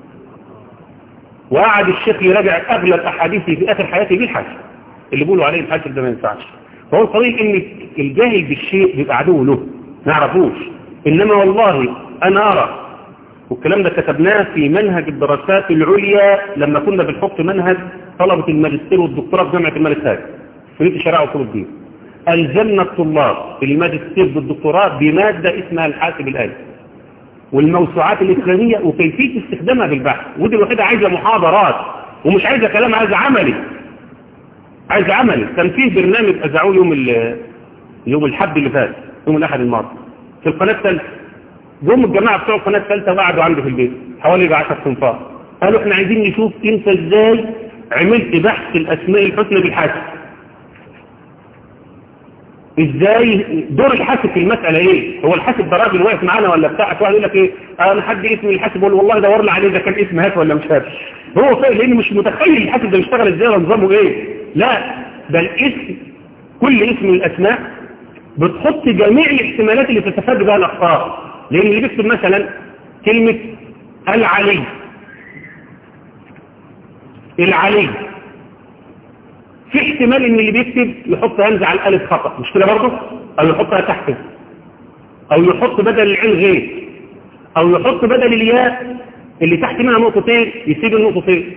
وقعد الشيخ يراجع أغلب أحاديثي في آخر حياتي بالحاسب اللي بيقولوا عليه الحاسب ده ما ينفعش فهو الطريق ان الجاهل بالشيء بيبقى عدو له ما يعرفوش انما والله انا ارى والكلام ده كتبناه في منهج الدراسات العليا لما كنا بنحط منهج طلبة الماجستير والدكتوراه في جامعة الملك هاج كلية الشريعة وصول الدين ألزمنا الطلاب في الماجستير بالدكتوراه بمادة اسمها الحاسب الآلي والموسوعات الإسلامية وكيفية استخدامها بالبحث ودي الوحيدة عايزة محاضرات ومش عايزة كلام عايزة عملي عايز عمل كان فيه برنامج أذاعوه يوم يوم الحد اللي فات يوم الأحد الماضي في القناة الثالثة جم الجماعة بتوع القناة الثالثة وقعدوا عندي في البيت حوالي 10 صنفار قالوا احنا عايزين نشوف انت ازاي عملت بحث الأسماء الحسنى بالحاسب ازاي دور الحاسب في المسألة ايه هو الحاسب ده راجل واقف معانا ولا بتاعك واحد يقول لك ايه انا حد اسمي الحاسب يقول والله دور لي عليه ده كان اسم هات ولا مش هات هو فاهم لان مش متخيل الحاسب ده بيشتغل ازاي ولا نظامه ايه لا ده الاسم كل اسم من الاسماء بتحط جميع الاحتمالات اللي تتفاد بها الاخطاء لان اللي بيكتب مثلا كلمة العلي العلي في احتمال ان اللي بيكتب يحط همزة على الالف خطأ مش كده برضه او يحطها تحته او يحط بدل العين غير او يحط بدل الياء اللي تحت منها نقطتين يسيب النقطتين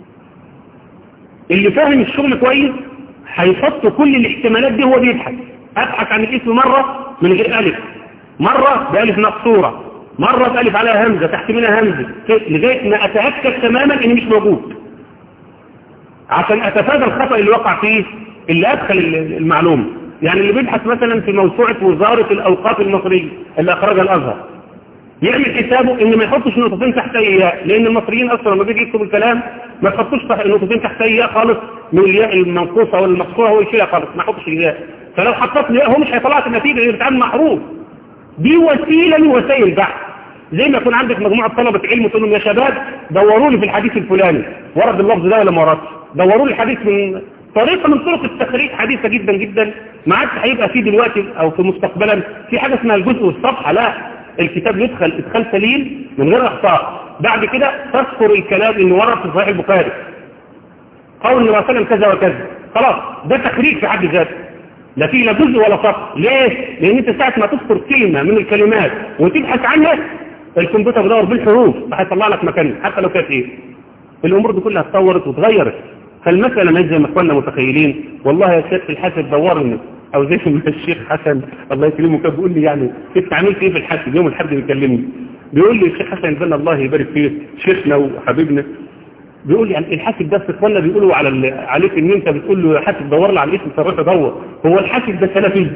اللي فاهم الشغل كويس هيحط كل الاحتمالات دي هو بيبحث ابحث عن الاسم مرة من غير الف مرة بألف مقصورة مرة بألف عليها همزة تحت منها همزة لغاية ما اتأكد تماما ان مش موجود عشان اتفادى الخطأ اللي وقع فيه اللي ادخل المعلومة يعني اللي بيبحث مثلا في موسوعة وزارة الاوقاف المصرية اللي اخرجها الازهر يعمل حسابه ان ما يحطش نقطتين تحت اياء لان المصريين اصلا لما بيجي يكتبوا الكلام ما يحطوش نقطتين تحت اياء خالص من الياء المنقوصه ولا المقصوره هو يشيلها خالص ما يحطش الياء فلو حطيت الياء هو مش هيطلع لك النتيجه اللي بتعمل محروف دي وسيله من وسائل البحث زي ما يكون عندك مجموعه طلبه علم وتقول لهم يا شباب دوروا لي في الحديث الفلاني ورد اللفظ ده ولا ما وردش دوروا لي الحديث من طريقه من طرق التخريج حديثه جدا جدا ما عادش هيبقى فيه دلوقتي او في مستقبلا في حاجه اسمها الجزء والصفحه لا الكتاب يدخل ادخال سليم من غير اخطاء بعد كده تذكر الكلام اللي ورد في صحيح البخاري قول النبي صلى الله عليه وسلم كذا وكذا خلاص ده تخريج في حد ذاته لا فيه لا جزء ولا سطر ليه لان انت ساعه ما تذكر كلمه من الكلمات وتبحث عنها الكمبيوتر بيدور بالحروف هيطلع لك مكانها حتى لو كانت ايه الامور دي كلها اتطورت واتغيرت فالمساله مش زي ما اخواننا متخيلين والله يا شيخ الحاسب دورني او زي ما الشيخ حسن الله يكرمه كان بيقول لي يعني انت عملت ايه في الحاسب يوم الحد بيكلمني بيقول لي الشيخ حسن بن الله يبارك فيه شيخنا وحبيبنا بيقول لي يعني الحاسب ده اخواننا بيقولوا على عليك ان انت بتقول له يا حاسب دور لي على الاسم فروح ادور هو الحاسب ده سلفي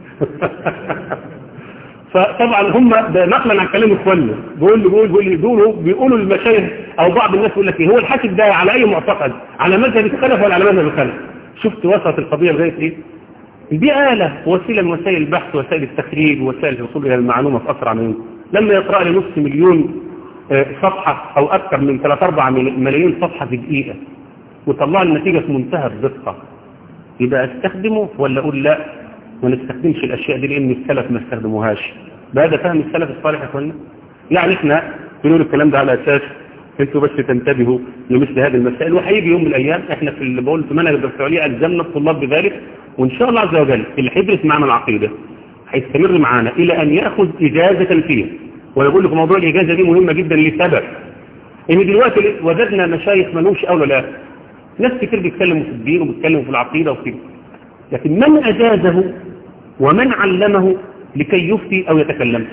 فطبعا هم ده نقلا عن كلام اخواننا بيقول لي بيقول بيقول بيقولوا بيقولوا المشايخ او بعض الناس يقول لك ايه هو الحاسب ده على اي معتقد على مذهب الخلف ولا على مذهب الخلف شفت وصلت القضيه لغايه ايه دي آلة وسيلة من وسائل البحث وسائل التخريج وسائل الوصول إلى المعلومة في أسرع من لما يقرأ لي نص مليون صفحة أو أكثر من 3-4 ملايين صفحة في دقيقة وطلع النتيجة في منتهى الدقة يبقى استخدمه ولا أقول لا ما نستخدمش الأشياء دي لأن السلف ما استخدموهاش بهذا فهم السلف الصالح يا أخوانا يعني إحنا بنقول الكلام ده على أساس انتوا بس تنتبهوا لمثل هذه المسائل وهيجي يوم من الايام احنا في اللي بقول في منهج الدكتوريه الزمنا الطلاب بذلك وان شاء الله عز وجل اللي هيدرس معنا العقيده هيستمر معانا الى ان ياخذ اجازه فيها وانا بقول لكم موضوع الاجازه دي مهمه جدا لسبب ان دلوقتي وجدنا مشايخ ملوش اولى لا ناس كتير بيتكلموا في الدين وبيتكلموا في العقيدة وكده لكن من أجازه ومن علمه لكي يفتي أو يتكلم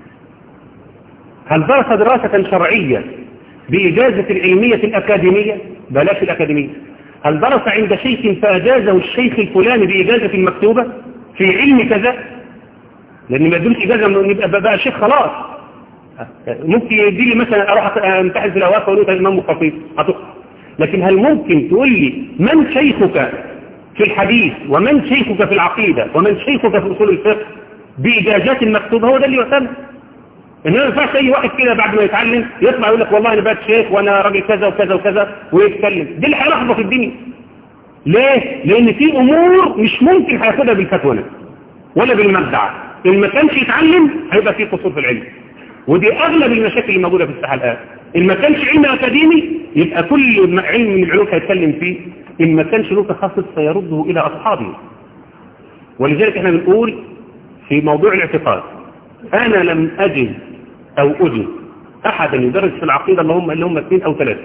هل درس دراسة شرعية بإجازة العلمية الأكاديمية بلاش الأكاديمية هل درس عند شيخ فأجازه الشيخ الفلاني بإجازة مكتوبة في علم كذا لأن ما يدونش إجازة أنه يبقى بقى شيخ خلاص ممكن يدي لي مثلا أروح أمتحن في الأواقع وأقول له إمام خطيب لكن هل ممكن تقول لي من شيخك في الحديث ومن شيخك في العقيدة ومن شيخك في أصول الفقه بإجازات مكتوبة هو ده اللي يعتمد إنه ما ينفعش أي واحد كده بعد ما يتعلم يطلع يقول لك والله أنا بقيت شيخ وأنا راجل كذا وكذا وكذا ويتكلم دي اللي هيلخبط الدنيا ليه؟ لأن في أمور مش ممكن هياخدها بالفتوى ولا بالمبدع إن ما كانش يتعلم هيبقى في قصور في العلم ودي أغلب المشاكل اللي موجودة في الساحة الآن إن ما كانش علم أكاديمي يبقى كل علم من العلوم هيتكلم فيه إن ما كانش له تخصص فيرده إلى أصحابه ولذلك احنا بنقول في موضوع الاعتقاد أنا لم أجد أو أجد أحدا يدرس في العقيدة اللي هم اللي هم اثنين أو ثلاثة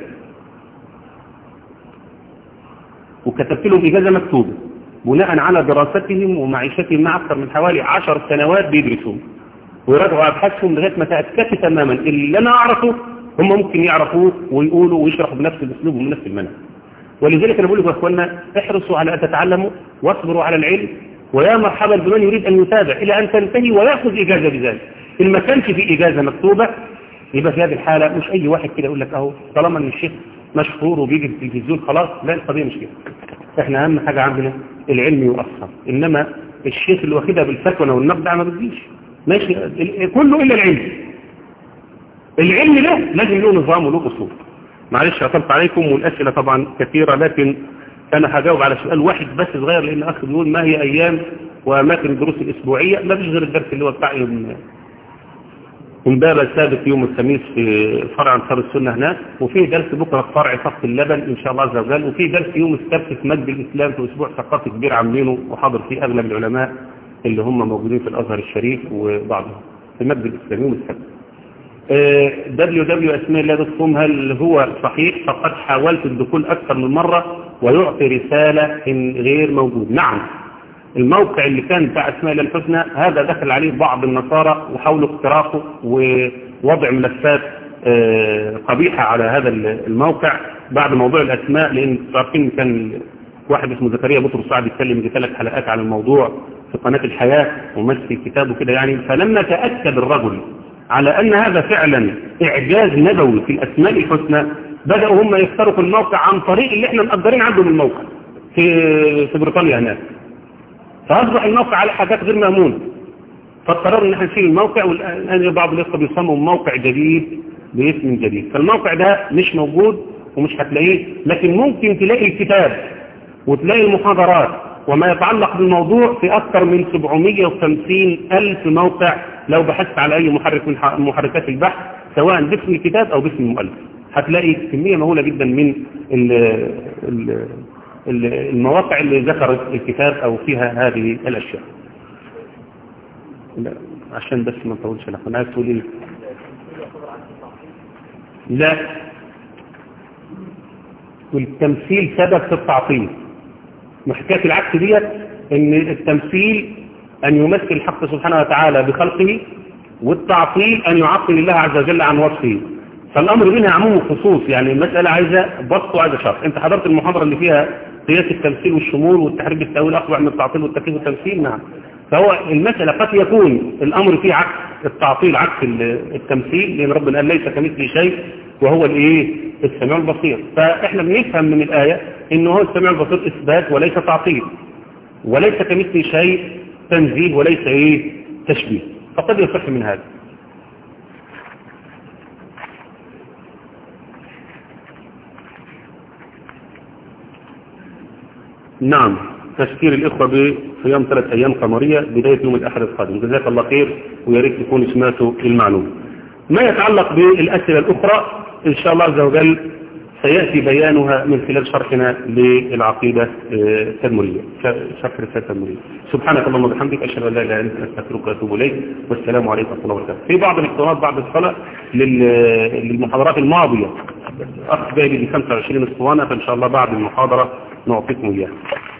وكتبت لهم إجازة مكتوبة بناء على دراستهم ومعيشتهم مع أكثر من حوالي عشر سنوات بيدرسون ويراجعوا أبحاثهم لغاية ما تأكدت تماما اللي أنا أعرفه هم ممكن يعرفوه ويقولوا ويشرحوا بنفس الأسلوب وبنفس المنهج ولذلك أنا بقول لكم يا أخوانا احرصوا على أن تتعلموا واصبروا على العلم ويا مرحبا بمن يريد أن يتابع إلى أن تنتهي ويأخذ إجازة بذلك إن ما كانش في إجازة مكتوبة يبقى في هذه الحالة مش أي واحد كده يقول لك أهو طالما أن الشيخ مشهور وبيجي في التلفزيون خلاص لا القضية مش كده احنا أهم حاجة عندنا العلم يؤثر إنما الشيخ اللي واخدها بالفتوى والنقد ما بتجيش ماشي كله إلا العلم العلم ده لازم له نظام وله أصول معلش عطلت عليكم والأسئلة طبعا كثيرة لكن أنا هجاوب على سؤال واحد بس صغير لأن أخ بيقول ما هي أيام وأماكن الدروس الأسبوعية ما فيش غير الدرس اللي هو بتاع يوم امبابة السابق يوم الخميس في فرع أنصار السنة هناك وفي درس بكرة في فرع صف اللبن إن شاء الله عز وجل وفي درس يوم السبت في مجد الإسلام في أسبوع ثقافي كبير عاملينه وحاضر فيه أغلب العلماء اللي هم موجودين في الأزهر الشريف وبعضهم في مجد الإسلام يوم السبت www اسماء الله دوت كوم هل هو صحيح فقد حاولت الدخول أكثر من مرة ويعطي رسالة إن غير موجود نعم الموقع اللي كان بتاع اسماء الله الحسنى هذا دخل عليه بعض النصارى وحاولوا اختراقه ووضع ملفات قبيحة على هذا الموقع بعد موضوع الأسماء لأن عارفين كان واحد اسمه زكريا بطرس سعد يتكلم في ثلاث حلقات على الموضوع في قناة الحياة ومسك كتابه كده يعني فلما تأكد الرجل على أن هذا فعلا إعجاز نبوي في الأسماء الحسنى بدأوا هم يخترقوا الموقع عن طريق اللي احنا مقدرين عندهم الموقع في في بريطانيا هناك فأصبح الموقع على حاجات غير مأمونة فاضطرروا ان احنا نشيل الموقع والآن بعض الإخوة بيصمموا موقع جديد باسم جديد فالموقع ده مش موجود ومش هتلاقيه لكن ممكن تلاقي الكتاب وتلاقي المحاضرات وما يتعلق بالموضوع في أكثر من 750 ألف موقع لو بحثت على أي محرك من محركات البحث سواء باسم الكتاب أو باسم المؤلف هتلاقي كمية مهولة جدا من ال ال المواقع اللي ذكرت الكتاب أو فيها هذه الأشياء لا عشان بس ما نطولش لك أنا عايز تقول إيه لا والتمثيل سبب في التعطيل وحكاية العكس ديت ان التمثيل ان يمثل الحق سبحانه وتعالى بخلقه والتعطيل ان يعطل الله عز وجل عن وصفه فالامر بينها عموم وخصوص يعني المسألة عايزة بسط وعايزة شرح انت حضرت المحاضرة اللي فيها قياس التمثيل والشمول والتحريف بالتأويل اقوى من التعطيل والتكييف والتمثيل نعم فهو المسألة قد يكون الامر فيه عكس التعطيل عكس التمثيل لان ربنا قال ليس كمثله شيء وهو الايه السميع البصير فاحنا بنفهم من الآية انه هو السميع البصير اثبات وليس تعطيل وليس كمثل شيء تنزيل وليس ايه تشبيه فقد يصح من هذا نعم تشكير الإخوة بصيام ثلاث أيام قمرية بداية يوم الأحد القادم جزاك الله خير ويا ريت تكون سمعتوا المعلومة ما يتعلق بالأسئلة الأخرى إن شاء الله عز وجل سيأتي بيانها من خلال شرحنا للعقيدة التدمرية شرح رسالة التدمرية سبحانك اللهم وبحمدك أشهد أن لا إله إلا أنت أستغفرك وأتوب إليك والسلام عليكم ورحمة الله وبركاته في بعض الاقتراضات بعد الصلاة للمحاضرات الماضية أخ جايب لي 25 اسطوانة فإن شاء الله بعد المحاضرة نعطيكم إياها